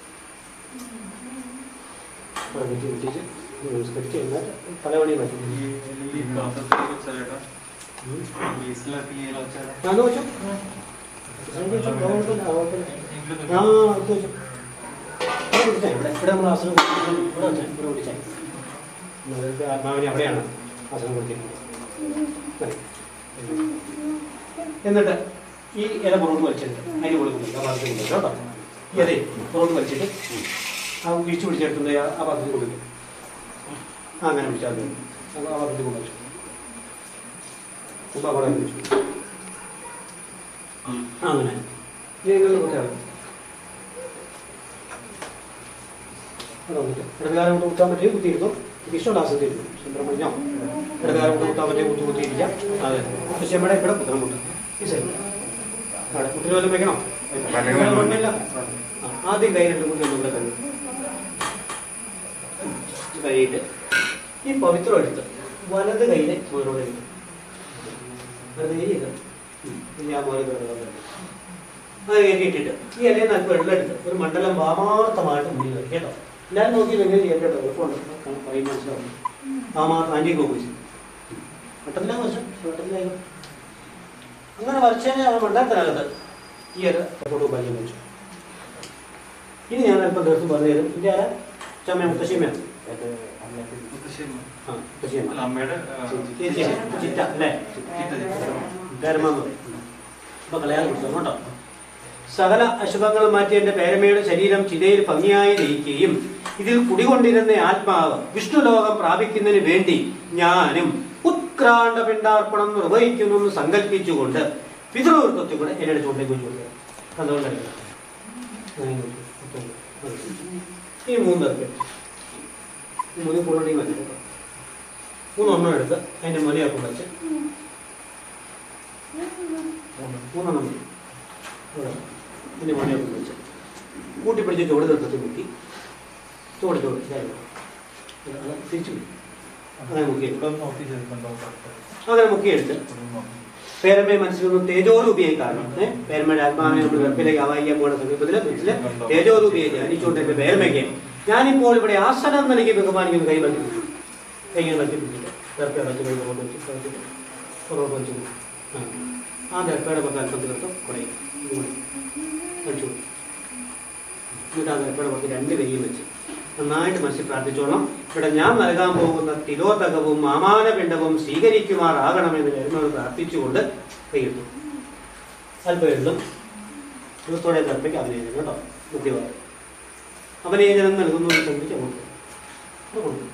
പറഞ്ഞിട്ട് മുട്ടിച്ച് നമസ്കരിച്ച് കഴിഞ്ഞാൽ തലവണി പറ്റും ഈ പാത്രത്തിൽ വെച്ചേട്ടാ ഈസ്റ്റിലെത്തി അത് വെച്ചോ അത് വെച്ചോ കുഴപ്പമില്ല ആ അത് വെച്ചോ ഇവിടെ പിടിച്ചാൽ ഇവിടെ ഇവിടെ നമ്മൾ ആസനം കൊടുത്തിരിക്കുന്നത് ഇവിടെ വെച്ചാൽ ഇവിടെ പിടിച്ചാൽ നമ്മൾക്ക് ആത്മാവിനെ അവിടെയാണ് ആസനം കൊടുത്തിരിക്കുന്നത് മതി. എന്നിട്ട് ഈ ഇല പുറത്ത് വലിച്ചിട്ട് അതിന് കൊടുക്കുന്നുണ്ട് ആ പാത്രത്തിൽ കൊടുക്കും കേട്ടോ ഈ ഇലയെ പുറത്ത് വലിച്ചിട്ട് ആ വീഴ്ച പിടിച്ചെടുക്കുന്നത് ആ ആ പാത്രത്തിൽ കൊടുക്കും ആ അങ്ങനെ പിടിച്ചാൽ മതി അപ്പോൾ ആ പാത്രത്തിൽ കൊണ്ടുവച്ചു മുമ്പ് അവിടെ വെച്ചു ആ അങ്ങനെ ഇത് നിങ്ങളുടെ കുട്ടിയാണ് ഇടതുകാലം കൊണ്ട് കുത്താൻ പറ്റിയ കുത്തിയിരുന്നു ഇഷ്ടമുള്ള ആസത്തിരുന്നു സുബ്രഹ്മണ്യോ ഇടതുകാലം കൊണ്ട് കുത്താൻ പറ്റിയ കുത്തി കുത്തിയിരിക്കാം അതെ പക്ഷെ ഇവിടെ ഇവിടെ കുത്തണം കുട്ടം ഈ സൈഡ് അവിടെ കുട്ടിന് വല്ലതും വെക്കണോ കുഴപ്പമില്ല. ആ, ആദ്യം കൈ രണ്ട് കുട്ടി ഒന്നും കൂടെ കൈ കൈയിട്ട് ഈ പവിത്രം എടുത്ത് വലത് കൈയിലെ മുതലോടെ എടുത്ത് വെറുതെ ചെയ്ത് ഇനി ആ മോനെ കിടന്നത് അത് കയറ്റിയിട്ടിട്ട് ഈ ഇലയിൽ നിന്ന് അല്പം വെള്ളം എടുത്ത് ഒരു മണ്ഡലം വാമാർത്ഥമായിട്ട് മുന്നിൽ വരും കേട്ടോ എല്ലാവരും നോക്കി എങ്ങനെ ചെയ്യാൻ കേട്ടോ എളുപ്പമുണ്ട് പറയും മനസ്സിലാവും വാമാർത്ഥം ആൻറ്റി കോപ്പിച്ച് പെട്ടെന്നില്ല വർഷം പെട്ടെന്നില്ല അങ്ങനെ വരച്ചതിന് ആ മണ്ഡലത്തിനകത്ത് ഈ ഇല തൊട്ട് ഉപയോഗിക്കാൻ വെച്ചു ഇനി ഞാൻ അല്പം ദിവസം പറഞ്ഞു തരും ഇതിൻ്റെ ആരാ ചമ്മ മുത്തശ്ശിയമ്മയാണ് ആ മുത്തശ്ശിയമ്മ അല്ല അമ്മയുടെ ചേച്ചിയാണ് ചിറ്റ അല്ലേ ധർമ്മം അപ്പൊ കളയാതെ കൊടുത്തു കേട്ടോ സകല അശുഭങ്ങളും മാറ്റി എന്റെ പേരമ്മയുടെ ശരീരം ചിതയിൽ ഭംഗിയായി ലയിക്കുകയും ഇതിൽ കുടികൊണ്ടിരുന്ന ആത്മാവ് വിഷ്ണു ലോകം പ്രാപിക്കുന്നതിന് വേണ്ടി ഞാനും ഉത്ക്രാണ്ട പിണ്ടാർപ്പണം നിർവഹിക്കുന്നു എന്ന് സങ്കല്പിച്ചുകൊണ്ട് പിതൃവൃത്തത്തിൽ കൂടെ എന്നെ ചൂണ്ടേക്ക് വെച്ചു കൊടുക്കുക അതുകൊണ്ടറിയാം ഈ മൂന്ന് പേർക്ക് ഈ മൂന്ന് പുള്ളി മതി കേട്ടോ മൂന്നെണ്ണം എടുത്ത് അതിന്റെ മുലയൊക്കെ വെച്ച് മൂന്നെണ്ണം മതി ഇവിടെ. ഇതിന്റെ മുലയൊക്കെ വെച്ച് കൂട്ടിപ്പിടിച്ച് ചുവട് നിർത്തത്തിൽ മുക്കി ചുവട് ചുവട് ഇതായിരുന്നു. അത് അത് തിരിച്ചു പോയി. അങ്ങനെ മുക്കിയെടുത്തു നോക്കി ചെയ്തിട്ടുണ്ടോ അങ്ങനെ മുക്കിയെടുത്ത് പേരമ്മയെ മനസ്സിലൊന്നും തേജോരൂപിയായി കാണണം ഏഹ് പേരമ്മയുടെ ആത്മാവിനെ നമ്മൾ വെപ്പിലേക്ക് ആവാഹിക്കാൻ പോകുന്ന സന്ദർഭത്തില് മനസ്സില് തേജോരൂപിയായി ധ്യാനിച്ചുകൊണ്ട് എന്റെ പേരമ്മയ്ക്ക് ഞാനിപ്പോൾ ഇവിടെ ആസനം നൽകി ബഹുമാനിക്കുന്ന കൈ വച്ചു കൈ ഇങ്ങനെ വച്ചു പിടിച്ചിട്ട് ദർപ്പ വച്ചു കൈ പുറകോട്ട് വെച്ച് പുറകോട്ട് പുറകോട്ട് വെച്ചു ആ. ആ ദർപ്പയുടെ പുറത്ത് അല്പം തീർത്തും കുടയും ഇതുകൂടി വെച്ചു എന്നിട്ട് ആ ദർപ്പയുടെ പുറത്ത് രണ്ട് കൈയും വെച്ച് നന്നായിട്ട് മനസ്സിൽ പ്രാർത്ഥിച്ചോളാം ഇവിടെ ഞാൻ നൽകാൻ പോകുന്ന തിലോതകവും മാമാനപിണ്ഡവും സ്വീകരിക്കുമാറാകണമെന്ന് വരുന്നത് പ്രാർത്ഥിച്ചുകൊണ്ട് കൈയിട്ടു അല്പം എഴുതും ദിവസത്തോടെ ദർപ്പയ്ക്ക് അഭിനയിക്കണം കേട്ടോ മുഖ്യമായി അഭിനയിക്കണം നൽകുന്നു എന്ന് ചിന്തിച്ച് അങ്ങോട്ട് അത് കൊടുക്കും.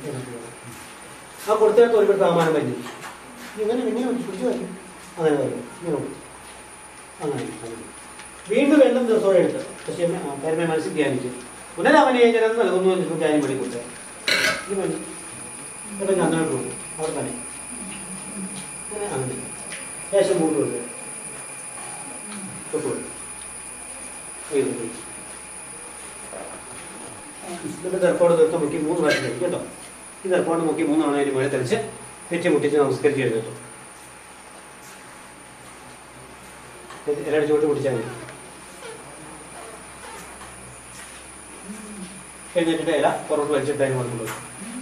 ആ കൊടുത്തിടത്ത് ഒരു സാമാനം കഴിഞ്ഞു ഇങ്ങനെ ഇങ്ങനെ പിടിച്ചു വരും അങ്ങനെ വരും ഇങ്ങനെ കൊടുത്തു അങ്ങനെ അങ്ങനെ. വീണ്ടും വീണ്ടും ദിവസത്തോടെ എടുത്ത് പക്ഷേ കരുമ മനസ്സിൽ ധ്യാനിച്ചു പുനരവനേചനം നൽകുന്നു എന്ന് ധ്യാനം വേണ്ടി കൊടുത്തത് ഇത് വേണ്ടി ഇവിടെ അങ്ങനെ പോകും അവിടെ തന്നെ അങ്ങനെ അങ്ങനെ ശേഷം കൂട്ട് കൊടുക്കുക തൊട്ട് കൊടുക്കും കൈ കൊണ്ട് പിടിച്ച്. എന്നിട്ട് ദർപ്പോട് തീർത്ത് മുക്കി മൂന്ന് പ്രാവശ്യം കഴിക്കും കേട്ടോ ഈ ദർപ്പോട് മുക്കി മൂന്ന് തവണ അതിന് മുകളിൽ തെളിച്ച് തെറ്റി മുട്ടിച്ച് നമസ്കരിച്ച് എഴുതുന്നു എല്ലാവരും ചുവട്ട് പിടിച്ചാൽ മതി എഴുന്നേറ്റിട്ട് ഇല പുറത്ത് വലിച്ചിട്ട് അതിന് മുകളിൽ കൊണ്ടുവരും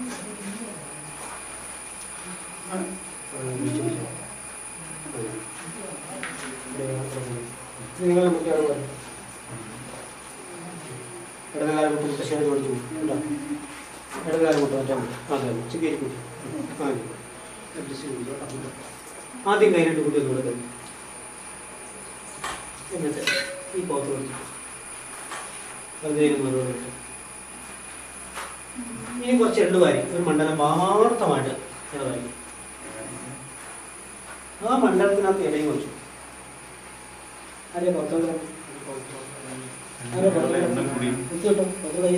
നിങ്ങൾ നമുക്ക് അവിടെ വരും ഇടതുകാലം മുട്ട് മുത്തശ്ശേരി ചോദിച്ചു കേട്ടോ ഇടതുകാലം മുട്ട് വെച്ചാൽ മതി അതെ ചിക്കേരി കൂട്ടി ആ അഡ്ജസ്റ്റ് ചെയ്തു കേട്ടോ ആദ്യം കൈ രണ്ട് കുട്ടി ഒന്നുകൂടെ തരും എന്നിട്ട് ഈ പോത്ത് കൊടുത്തു അതിലേക്ക് മറുപടി ഇട്ടു. ഇനി കുറച്ച് എള്ളു വാരി ഒരു മണ്ഡലം വാമാർത്ഥമായിട്ട് ഇവിടെ വാരി ആ മണ്ഡലത്തിനകത്ത് ഇലയും വെച്ചു ആരെ പുറത്തോട്ട് ആരെ എണ്ണം കൂടി. കുത്തി കിട്ടും പത്ത് കൈ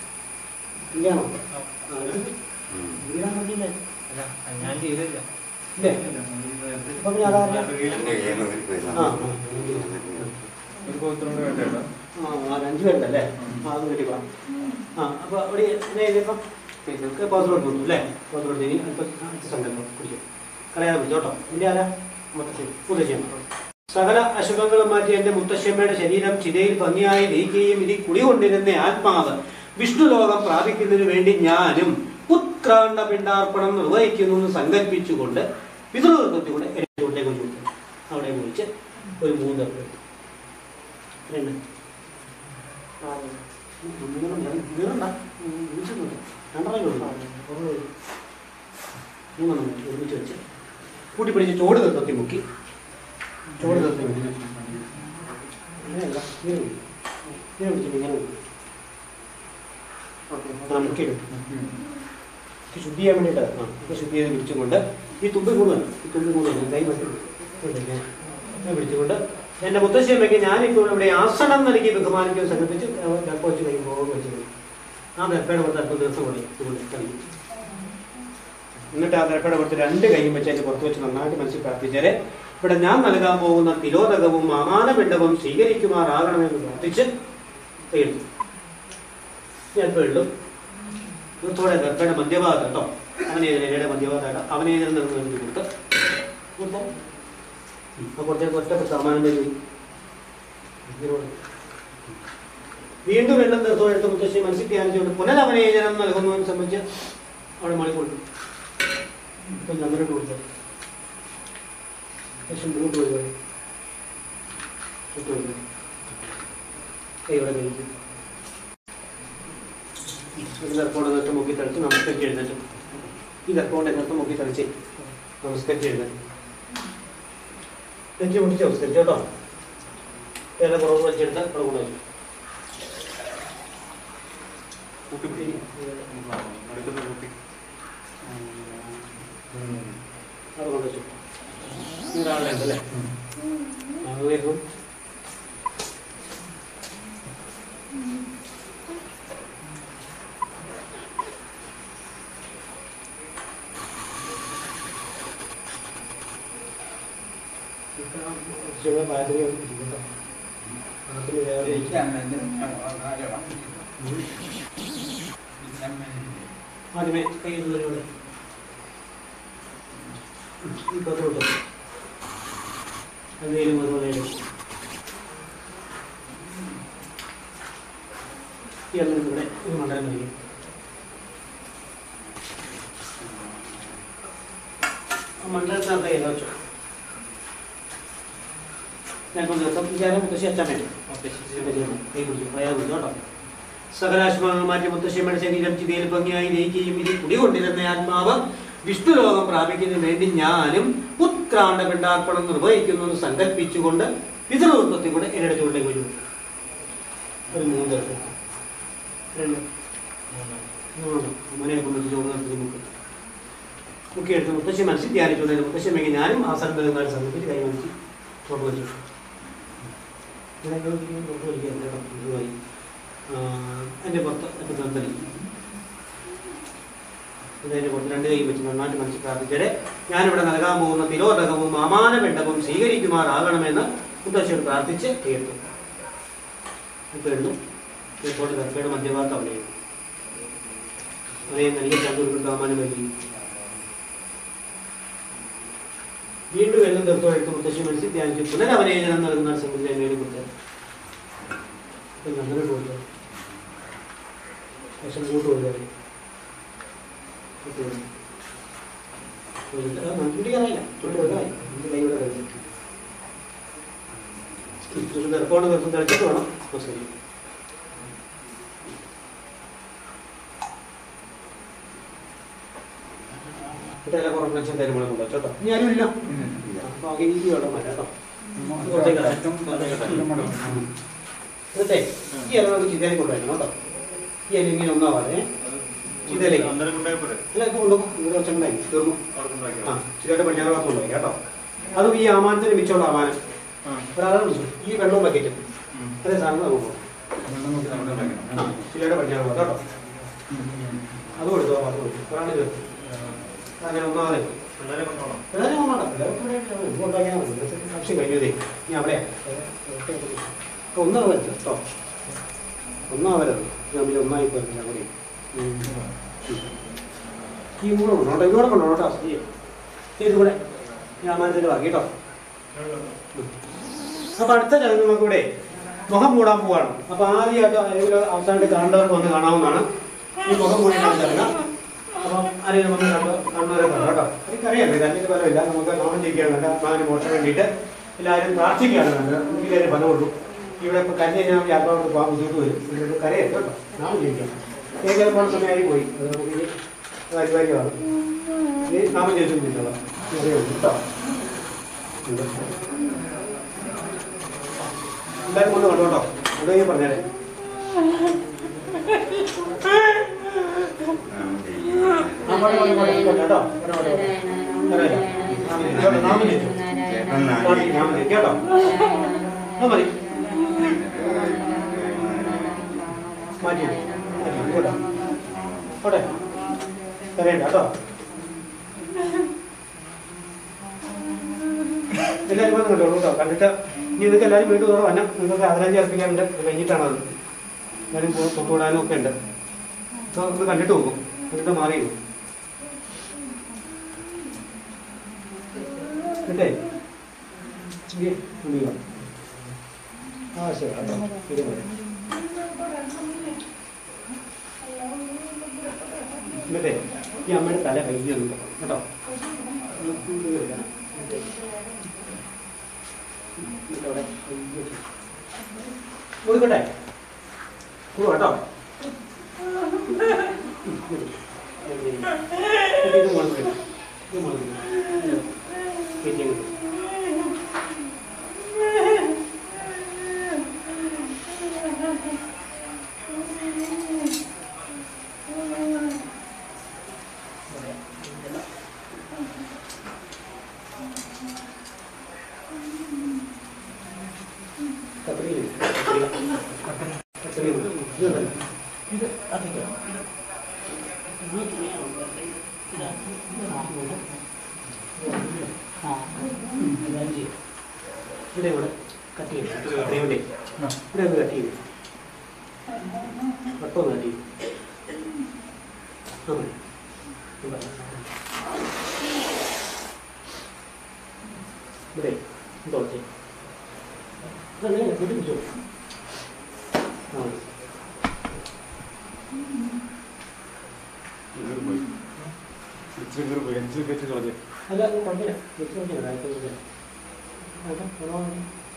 ഇല്ലാണോ ആ, ഇത്. ഇല്ലാന്ന് പറഞ്ഞില്ലേ? ഞാൻ ചെയ്തില്ല ഇല്ലേ അപ്പൊ പിന്നെ അതറിയാം ആ ഒരു പോത്തിനോട് വേണ്ട ചേട്ടാ ആ ആ, അഞ്ച് പേരുണ്ടല്ലേ ആ അത് കിട്ടിക്കോ ആ അപ്പോൾ അവിടെ ഇതിപ്പം നിങ്ങൾക്ക് പാസ്വേഡ് തന്നു അല്ലേ പാസ്വേഡ് ഇനി ഇപ്പം സങ്കല്പം കുടിക്കും കളയാതെ പിടിച്ചു കേട്ടോ ഇല്ല ആരാ മുത്തശ്ശി മുത്തശ്ശിയമ്മ സകല അശുഭങ്ങളും മാറ്റി എൻ്റെ മുത്തശ്ശിയമ്മയുടെ ശരീരം ചിതയിൽ ഭംഗിയായി നീക്കുകയും ഇതിൽ കുടികൊണ്ടിരുന്ന ആത്മാവ് വിഷ്ണു ലോകം പ്രാപിക്കുന്നതിന് വേണ്ടി ഞാനും ഉത്ക്രാണ്ട പിണ്ടാർപ്പണം നിർവഹിക്കുന്നു എന്ന് സങ്കല്പിച്ചുകൊണ്ട് പിതൃകൃത്യത്തിലൂടെ എൻ്റെ വീട്ടിലേക്ക് വെച്ചു കൊടുത്തു അവിടെ കുറിച്ച് ഒരു മൂന്ന് പേർ രണ്ട് നാല് മൂന്ന് നീളണ്ട വിളിച്ചിട്ടുണ്ട് രണ്ടരയ്ക്കുണ്ട് മൂന്നെണ്ണം വെച്ച് ഒരുമിച്ച് വെച്ച് കൂട്ടി പിടിച്ച് ചോട് നിർത്തി മുക്കി ചോട് നിർത്തി മുക്കി അങ്ങനെയല്ല ഇങ്ങനെ മുക്കി. ഇങ്ങനെ പിടിച്ചിട്ട് ഇങ്ങനെ മുക്കി ഓക്കെ മുക്കിയിടും ഇത് ശുദ്ധി ചെയ്യാൻ വേണ്ടിയിട്ട് ആ ഇത് ശുദ്ധി ചെയ്ത് പിടിച്ചുകൊണ്ട് ഈ തുമ്പി കൂടുതൽ ഈ തുമ്പി കൂടുതൽ കൈ മട്ടി ഇങ്ങനെ പിടിച്ചുകൊണ്ട് എൻ്റെ മുത്തശ്ശിയമ്മയ്ക്ക് ഞാനിപ്പോൾ ഇവിടെ ആസനം നൽകി ബഹുമാനിക്കാൻ സംഘടിപ്പിച്ച് ഡപ്പ വെച്ച് കൈ പോകും വെച്ചത് ആ ദർപ്പയുടെ പുറത്ത് അല്പം ദിവസം കൂടി ഇതുകൊണ്ട് കളിക്കും എന്നിട്ട് ആ ദർപ്പയുടെ പുറത്ത് രണ്ട് കൈയും വെച്ച് അതിൻ്റെ പുറത്ത് വെച്ച് നന്നായിട്ട് മനസ്സിൽ പ്രാർത്ഥിച്ചാല് ഇവിടെ ഞാൻ നൽകാൻ പോകുന്ന തിലോദകവും മാമാനപിണ്ഡവും സ്വീകരിക്കുമാറാകണമെന്ന് പ്രാർത്ഥിച്ച് കൈയെടുത്തു ഞാൻ ഇപ്പോൾ എഴുതും തീർച്ചയായും ദർപ്പയുടെ മധ്യഭാഗത്ത് കേട്ടോ അവനേതിരയുടെ മധ്യഭാഗത്തായിട്ട് അവനേതിരെ നിർമ്മിച്ച് കൊടുത്ത് കൊടുത്തോ അപ്പോൾ കുറച്ചേക്ക് ഒറ്റ സമാനം വരും ഇതിനോട് വീണ്ടും വെള്ളം തീർത്തോ എടുത്ത് മുത്തശ്ശി മനസ്സിൽ ധ്യാനിച്ചുകൊണ്ട് പുനരവനേചനം നൽകുന്നതിനെ സംബന്ധിച്ച് അവിടെ മണി കൊടുത്തു ഇപ്പം ചന്ദ്രട്ട് കൊടുത്തു ശേഷം മൂട്ട് പോയി കൈ ഇവിടെ കഴിച്ചു ഒരു ദർപ്പോടെ നിർത്ത് മുക്കി തളിച്ച് നമസ്കരിച്ച് എഴുന്നേറ്റ് ഈ ദർപ്പോടെ നിർത്ത് മുക്കി തളിച്ച് നമസ്കരിച്ച് എഴുന്നേറ്റ് നെഞ്ചി മുട്ടിച്ച് നമസ്കരിച്ചു കേട്ടോ വേറെ കുറവ് വെച്ചെടുത്ത് അവിടെ കൊണ്ടുവച്ചു കൂട്ടി പിടി. അടുക്കുന്ന കൂട്ടി അവിടെ കൊണ്ടുവച്ചു ഒരാളുണ്ടല്ലേ അത് വരുന്നു ചെറിയ പായത്തിന് ഇരിക്കട്ടോ അതിന് വേറെ ആദ്യമേ കൈ ഇവിടെ ഈ പത്തോട്ട് എന്തെങ്കിലും അതുപോലെ ഈ എണ്ണം ഇവിടെ ഈ മണ്ഡലം കഴിയും ആ മണ്ഡലത്തിനകത്ത് ഏതാ വെച്ചോ ഞാൻ കൊണ്ട് ദിവസം വിചാരം മുത്തശ്ശി അച്ഛൻ വേണ്ടി കൈ പിടിച്ചു അയാൾ പിടിച്ചു കേട്ടോ സകലാശ്മങ്ങൾ മാറ്റി മുത്തശ്ശിയമ്മയുടെ ശരീരം ചിതയിൽ ഭംഗിയായി ലയിക്കുകയും ഇത് കുടികൊണ്ടിരുന്ന ആത്മാവ് വിഷ്ണു ലോകം പ്രാപിക്കുന്നതിന് വേണ്ടി ഞാനും ഉത്ക്രാണ്ട പിണ്ടാർപ്പണം നിർവഹിക്കുന്നു എന്ന് സങ്കല്പിച്ചുകൊണ്ട് പിതൃത്വത്തിൽ കൂടെ എന്നയുടെ ചുവട്ടിലേക്ക് വരും ഒരു മൂന്ന് പേർക്ക് രണ്ട് മൂന്ന് അമ്മനെ കൊണ്ട് ചോറ് നടത്തി മുക്ക് മുക്കിയെടുത്ത് മുത്തശ്ശി മനസ്സിൽ ധ്യാനിച്ചുകൊണ്ട് മുത്തശ്ശിയമ്മയ്ക്ക് ഞാനും ആസനം നൽകുന്ന സങ്കല്പിച്ച് കൈ മനസ്സിൽ ചോറ് വെച്ചു ഇങ്ങനെ തൊട്ട് വലിക്കുക കേട്ടോ ഇതുമായി എൻ്റെ പുറത്ത് എൻ്റെ നന്ദനി ഇതിൻ്റെ പുറത്ത് രണ്ട് കൈ വെച്ച് നന്നായിട്ട് മനസ്സിൽ പ്രാർത്ഥിച്ചത് ഞാനിവിടെ നൽകാൻ പോകുന്ന തിരോധകവും മാമാനപിണ്ഡവും സ്വീകരിക്കുമാറാകണമെന്ന് മുത്തശ്ശിയോട് പ്രാർത്ഥിച്ച് തീർത്തു ഇപ്പം എഴുതും ഇപ്പോൾ കർക്കയുടെ മധ്യഭാഗത്ത് അവിടെ അതേ നല്ല ചന്ദ്രൻ സാമാനം വരി വീണ്ടും എല്ലാം തീർത്തോ എടുത്ത് മുത്തശ്ശി മനസ്സിൽ ധ്യാനിച്ച് പുനരവനേചനം നൽകുന്ന സംബന്ധിച്ച് എന്നോട് കൊടുത്തത് ഇപ്പം ഞങ്ങളുടെ കൊടുത്തത് ശേഷം കൂട്ട് കൊടുത്തത് കുടിക്കാറില്ല നിറക്കോണ്ട് നിർത്തും തിളച്ചിട്ട് വേണം നമസ്കരിക്കും ഇതെല്ലാം കുറഞ്ഞ എന്തായാലും കൂടെ കൊണ്ടുവച്ചു കേട്ടോ ഇനി ആരും ഇല്ല ബാക്കി ഈ വെള്ളം വരാം കേട്ടോ എന്നിട്ടേ ഈ ഇല നമുക്ക് ചിതയിലേക്ക് കൊണ്ടുവരണം കേട്ടോ ഈ ഇല ഇങ്ങനെ ഒന്നാവാതെ ചിതയിലേക്ക് അന്നേരം കൊണ്ടുപോയാൽ പോരെ അല്ല ഇത് കൊണ്ടുപോകും ഇവിടെ വെച്ചിട്ടുണ്ടായി തീർന്നു അവിടെ കൊണ്ടുപോയി ആ ചിതയുടെ പടിഞ്ഞാറ് ഭാഗത്ത് കൊണ്ടുപോയി കേട്ടോ അതും ഈ ആമാനത്തിന് മിച്ചമുള്ള ആമാനം ഒരാളെ വിളിച്ചു ഈ വെള്ളവും ബക്കറ്റും അതേ സാധനം നമുക്ക് പോകാം ആ ചിലയുടെ പടിഞ്ഞാറ് ഭാഗത്ത് കേട്ടോ അത് കൊടുത്തു അത് കൊടുത്തു ഒരാൾ ചേർത്തു അങ്ങനെ ഒന്നാമതെ പിള്ളേരെ കൊണ്ടോണം പിള്ളേരെ കൊണ്ടോണം പിള്ളേരെ കൊണ്ടുപോയി ഇത് കൊണ്ടാക്കിയാൽ മതി ഇതൊക്കെ ആവശ്യം കഴിഞ്ഞതേ ഇനി അവിടെ ഒന്നാവരുത് കേട്ടോ ഒന്നാവരുത് നമ്മൾ ഒന്നായി പോയില്ല അവിടെ ഈ കൂടെ കൊണ്ടോട്ടോ ഇതോടെ കൊണ്ടോട്ടോ കേട്ടോ ശരി ഇത് കൂടെ രാമായണത്തിൻ്റെ ബാക്കി കേട്ടോ അപ്പൊ അടുത്ത ചടങ്ങ് നമുക്കിവിടെ മുഖം മൂടാൻ പോവാണ് അപ്പൊ ആദ്യമായിട്ട് അല്ലെങ്കിൽ അവസാനത്തെ കാണേണ്ടവർക്ക് വന്ന് കാണാവുന്നതാണ് ഈ മുഖം മൂടിയാണ് ചടങ്ങ് അപ്പം ആരെയും നമുക്ക് കണ്ടു കണ്ടവരെ പറയാം കേട്ടോ എനിക്കറിയാം ഇതിന്റെ ഫലമില്ല നമുക്ക് നാമം ജയിക്കുകയാണ് വേണ്ട മകന് മോശം വേണ്ടിയിട്ട് എല്ലാവരും പ്രാർത്ഥിക്കുകയാണ് വേണ്ടത് എങ്കിലേ അതിന് ഫലമുള്ളൂ ഇവിടെ ഇപ്പൊ കരുതി കഴിഞ്ഞാൽ യാത്രാവർക്ക് പോകാൻ ബുദ്ധിമുട്ട് വരും ഇവിടെ കരയരുത് കേട്ടോ നാമം ജയിക്കാം ഏകദേശം പോണ സമയമായി പോയി അത് നമുക്ക് ഇനി അനിവാര്യമാണ് ഇനി നാമം ജയിച്ചോളാം കേട്ടോ ഉണ്ട്. എല്ലാവരും ഒന്ന് കണ്ടോട്ടോ ഇവിടെ ഞാൻ പറഞ്ഞേരെ ആ, പോട്ടെ, പോട്ടെ, പോട്ടെ, പോട്ടെ, കേട്ടോ പോട്ടെ, പോട്ടെ, പോട്ടെ. അറിയില്ല. നാമം നാമം ജയിച്ചു നാമം നാമം ജയിച്ചു കേട്ടോ അത് മതി മാറ്റി മാറ്റി പോട്ടെ പോട്ടെ കരയണ്ട കേട്ടോ എല്ലാവരും വന്ന് കണ്ടോളൂ കേട്ടോ കണ്ടിട്ട് ഇനി ഇതൊക്കെ എല്ലാവരും വീണ്ടും കൂടെ വന്നം നിങ്ങൾക്ക് ആദരാഞ്ജലി അർപ്പിക്കാറുണ്ട് അത് കഴിഞ്ഞിട്ടാണ് അത് എല്ലാവരും പോ- തൊട്ടുവിടാനും ഒക്കെ ഉണ്ട് അപ്പോൾ ഒന്ന് കണ്ടിട്ട് പോകും കണ്ടിട്ട് മാറി പോകും കേട്ടേ ഇനി ഉണ്ണിയോ? ആ ശരി കേട്ടോ ഇത് മതി എന്നിട്ടേ ഈ അമ്മയുടെ തല കയ്യിൽ ഒന്ന് തൊടണം, കേട്ടോ ഒന്ന് കുഞ്ഞു വെക്കണം. എന്നിട്ട് അവിടെ കയ്യ് വെച്ച്. കൊടുക്കട്ടെ കൊടു കേട്ടോ ഉം, കൊടു. എന്നിട്ട് ഇത് മുകളിൽ വെക്കണം. ഇത് മുകളിൽ വെക്കണം. പിന്നെ ഇങ്ങോട്ട്. കത്രിക കത്രിക ഇതുണ്ടല്ലോ. ഇത് അതില്ല. ഇവിടെ ഇവിടെ കട്ട് ചെയ്യും കത്രികയുടെ ഇവിടെ ഒന്ന് കട്ട് ചെയ്യും വട്ടം കട്ട് ചെയ്യും ആ മതി. ഇവിടെ. ഇവിടെ തോച്ചേ അതല്ലേ പിടിപ്പിച്ചോ ആ ഇച്ചിരി കയറി പോയി ഇച്ചിരി കയറ്റി കളഞ്ഞ് അല്ല അത് കുഴപ്പമില്ല വെച്ച് നോക്കിയാൽ മതി കുഴപ്പമില്ല അതെ കുറവാണ്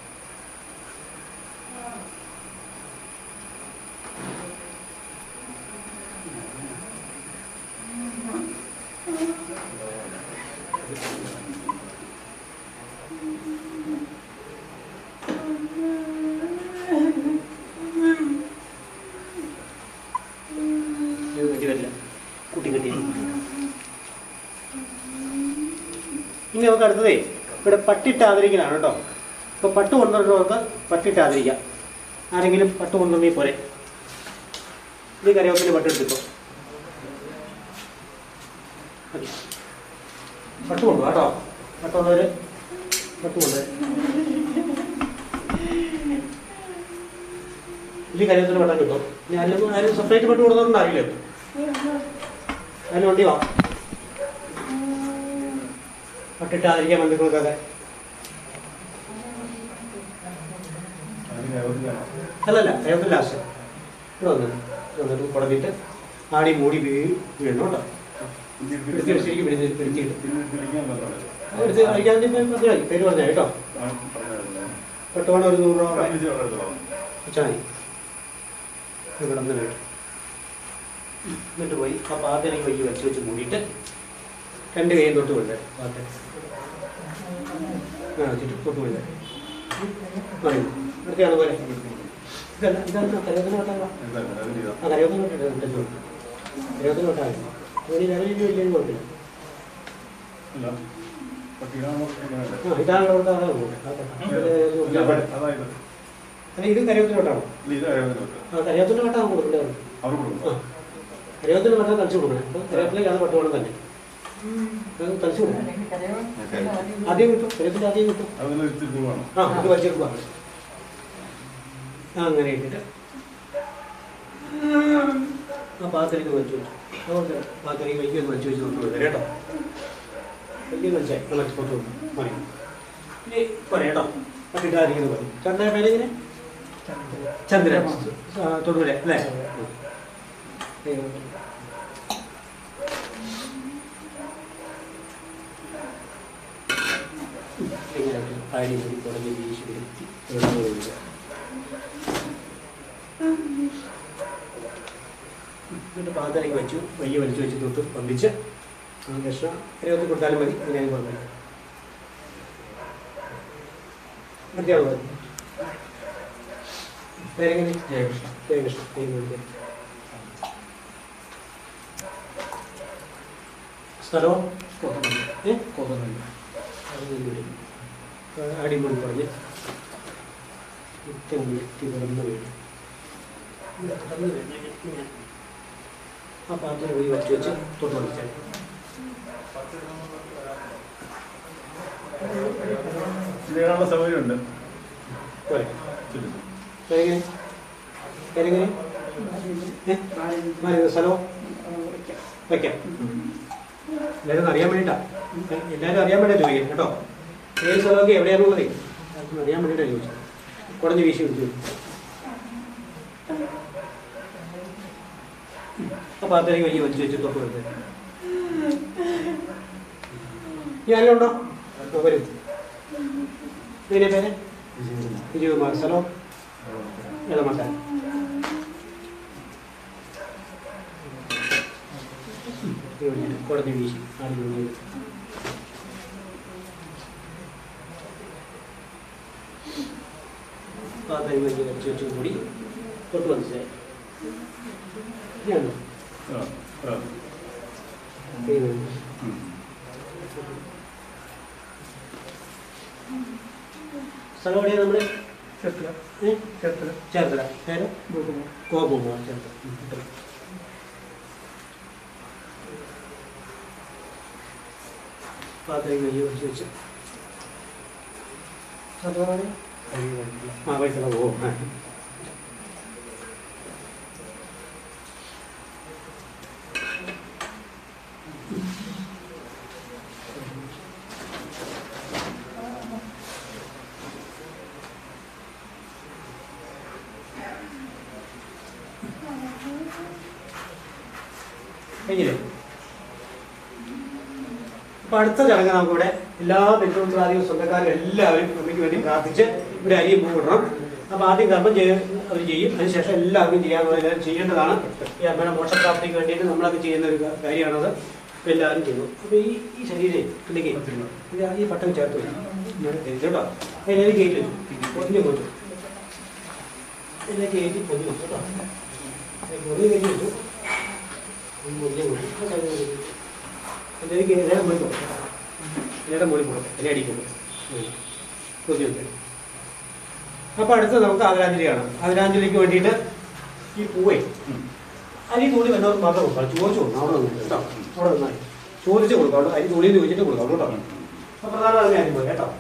ഇത് കെട്ടി വരില്ല കുട്ടി കെട്ടി ഇനി നമുക്ക് അടുത്തതേ ഇവിടെ പട്ടിട്ട് ആദരിക്കലാണ് കേട്ടോ ഇപ്പോൾ പട്ട് കൊണ്ടുവരുന്നവർക്ക് പട്ടിട്ട് ആദരിക്കാം ആരെങ്കിലും പട്ട് കൊണ്ടുവന്നീ പോരെ ഇത് കരയോക്കിന് പട്ടെടുത്തിട്ടോ മതി പട്ട് കൊണ്ടുപോകാം കേട്ടോ പട്ട് കൊണ്ടുവര് പട്ട് കൊണ്ടുവര് ഇതിൽ കരയത്തിന് പട്ടം കിട്ടും ഇനി ആരും ആരും സെപ്പറേറ്റ് പട്ട് കൊടുത്തോണ്ട് അറിയില്ല അതിന് വേണ്ടി വാ പട്ടിട്ടാതിരിക്കാൻ ബന്ധുക്കൾക്കൊക്കെ അതിന് കയറുന്നില്ല അല്ലല്ല കയറില്ല ലാസ്റ്റ് ഇവിടെ വന്നു വന്നിട്ട് കുടഞ്ഞിട്ട് ആടി മൂടി വീ വീഴണം കേട്ടോ എടുത്ത് ശരിക്കും പിടിച്ച് പിടിച്ചിട്ട് എടുത്ത് കഴിക്കാൻ മതി പേര് പറഞ്ഞാൽ കേട്ടോ പെട്ടോണ ഒരു നൂറ് രൂപ വെച്ചാൽ മതി ഇവിടെ നിന്ന് വീട് എന്നിട്ട് പോയി ആ പാത്രയിൽ വയ്യ വെച്ച് വെച്ച് മൂടിയിട്ട് രണ്ട് കൈയും തൊട്ട് വിടേ പാത്രം ആ ചുറ്റും തൊട്ട് വിടേ മതി വൃത്തിയാണ് പോലെ ഇതല്ല ഇതാണ് കരയോത്തിന് വിട്ടാ ആ കരയോത്തിന് വിട്ടിട്ട് ഉണ്ടെന്ന് തോന്നുന്നു കരയോത്തിന് വിട്ടാൽ മതി ഇനി നിലവിൽ വലിയ കുഴപ്പമില്ല ആ ഇതാണ് ഇവിടെ അതാണ് കൊടുക്കുന്നത് അതായത് അല്ല ഇത് കരയോത്തിന് വിട്ടാണോ ഇത് ആ കരയോത്തിന് വിട്ടാണ് കൊടുക്കേണ്ടത് അവർ ആ കൊടുക്കും കരയോത്തിന് വിട്ടാൽ കളിച്ചു കൊടുക്കണം അപ്പം കരയോത്തിലേക്ക് അത് പട്ടുവേണം തന്നെ അത് തളിച്ചു കൊടുക്കും ആദ്യം കിട്ടും കരയത്തിൻ്റെ ആദ്യം കിട്ടും അതിന് ഇച്ചിരി പോവാണ് ആ അത് വലിച്ചെടുക്കുക ആ അങ്ങനെ ഇട്ടിട്ട് ആ പാത്രത്തിൽ വലിച്ചു വെച്ചു അതുകൊണ്ട് പാത്രത്തിൽ വലിക്കൊന്ന് വലിച്ചു വെച്ച് നോക്കി വരാം കേട്ടോ വലിയൊന്ന് വെച്ചാൽ നമ്മൾ കൊണ്ടു മതി ഇനി പറയാം കേട്ടോ പട്ടിട്ടാതിരിക്കുന്നത് മതി ചന്ദ്രൻ പേരെങ്ങനെ ചന്ദ്രൻ ആ, തൊടുപുഴ അല്ലേ ആടി കൂടി കുറഞ്ഞ് വീശി വരുത്തി എഴുതുന്നില്ല എന്നിട്ട് പാത്രത്തിലേക്ക് വെച്ചു വയ്യ വലിച്ചു വെച്ച് തൊട്ട് പന്തിച്ച് ആ കഷ്ണം ഇരുപത്തി കൊടുത്താലും മതി ഞാൻ പറഞ്ഞു മതിയാണോ മതി പേരെങ്ങനെ ജയകൃഷ്ണ ജയകൃഷ്ണ ജയകൃഷ്ണ സ്ഥലവും ഏ അടിമണി പറഞ്ഞ് ഏറ്റവും വ്യക്തി കിടന്നു വീഴും കിടന്നു വീഴുന്ന ആ പാത്രം പോയി വച്ച് വെച്ച് തൊട്ട് വിളിച്ചാൽ ചെയ്യാനുള്ള സൗകര്യമുണ്ട് പോരെ ശരി പേരെങ്ങനെ പേരെങ്ങനെ ഏ മാറി സ്ഥലവും വയ്ക്കാം എല്ലാവരും അറിയാൻ വേണ്ടിയിട്ടാ എല്ലാവരും അറിയാൻ വേണ്ടിയാ ചോദിക്കുന്നത് കേട്ടോ ഏത് സ്ഥലമൊക്കെ എവിടെയാണെന്നുള്ളത് അതൊന്നും അറിയാൻ വേണ്ടിയിട്ടാണ് ചോദിച്ചത് കുടഞ്ഞ് വീശി വിളിച്ചു ആ പാത്രത്തിലേക്ക് വലിയ വലിച്ചു വെച്ച് തൊട്ട് കൊടുത്തത് ഈ ആരെയുണ്ടോ ആ, വരൂ ഇതിന്റെ പേര് വിജയകുമാർ സ്ഥലം ഏതാമത്തെ കുടഞ്ഞ് വീശി ആടി വീശി പാത്രം വലിയ വലിച്ചു വെച്ചും കൂടി തൊട്ട് മനസ്സിലായി ഞാനോ ആ ആ ദൈവം ഉം. സ്ഥലം എവിടെയാണ് നമ്മുടെ ചേർത്തല ഏ? ചേർത്തല ചേർത്തല പേര് ഗോകുമാർ ഗോപകുമാർ ചേർത്തല ഉം, കിട്ടും. പാത്രം വലിയ വലിച്ചു വെച്ച് അതുപോലെ ആ വയസ്സുള്ള ഓ ആ കഴിഞ്ഞില്ലേ അപ്പൊ അടുത്ത ചടങ്ങ് നമുക്കിവിടെ എല്ലാ ബന്ധുക്കളും സ്വന്തക്കാരും എല്ലാവരും അമ്മയ്ക്ക് വേണ്ടി പ്രാർത്ഥിച്ച് ഒരു അരിയും പൂവിടണം അപ്പൊ ആദ്യം കർമ്മം ചെയ്ത് അവർ ചെയ്യും അതിനുശേഷം എല്ലാവർക്കും ചെയ്യാനുള്ള എല്ലാം ചെയ്യേണ്ടതാണ് ഈ അമ്മയുടെ മോക്ഷപ്രാപ്തിക്ക് വേണ്ടിയിട്ട് നമ്മളൊക്കെ ചെയ്യുന്ന ഒരു കാ- കാര്യമാണത് അപ്പൊ എല്ലാവരും ചെയ്യുന്നു അപ്പൊ ഈ ഈ ശരീരം ഇതിലേക്ക് ഇത് ഈ പട്ടം ചേർത്ത് വെച്ചു ഇങ്ങനെ തേച്ച് കേട്ടോ അതിലേക്ക് കയറ്റി വെച്ചു പൊതിഞ്ഞ് വെച്ചു ഇതിലേക്ക് കയറ്റി പൊതിഞ്ഞ് വെച്ചു കേട്ടോ പൊതിഞ്ഞ് കയറ്റി വെച്ചു പൊതിഞ്ഞ് വെച്ചു അതിലേക്ക് ഇലയുടെ മുകളിൽ കൊടുക്കും ഇലയുടെ മുകളിൽ കൊടുക്കും ഇല അടിക്കുമ്പോൾ പൊതിഞ്ഞ് വെച്ചു അപ്പൊ അടുത്ത് നമുക്ക് ആദരാഞ്ജലി കാണാം ആദരാഞ്ജലിക്ക് വേണ്ടിയിട്ട് ഈ പൂവേ ഉം. അരി തൂളി വന്നവർക്ക് മാത്രം കൊടുക്കാം ചോദിച്ചു കൊടുക്കാം അവിടെ നിന്ന് കേട്ടോ അവിടെ നിന്നാൽ ചോദിച്ചു കൊടുക്കാം അവിടെ അരി തൂളി ചോദിച്ചിട്ട് കൊടുക്കാം കേട്ടോ അപ്പൊ പ്രധാന അതിനെ ആദ്യം പോയി കേട്ടോ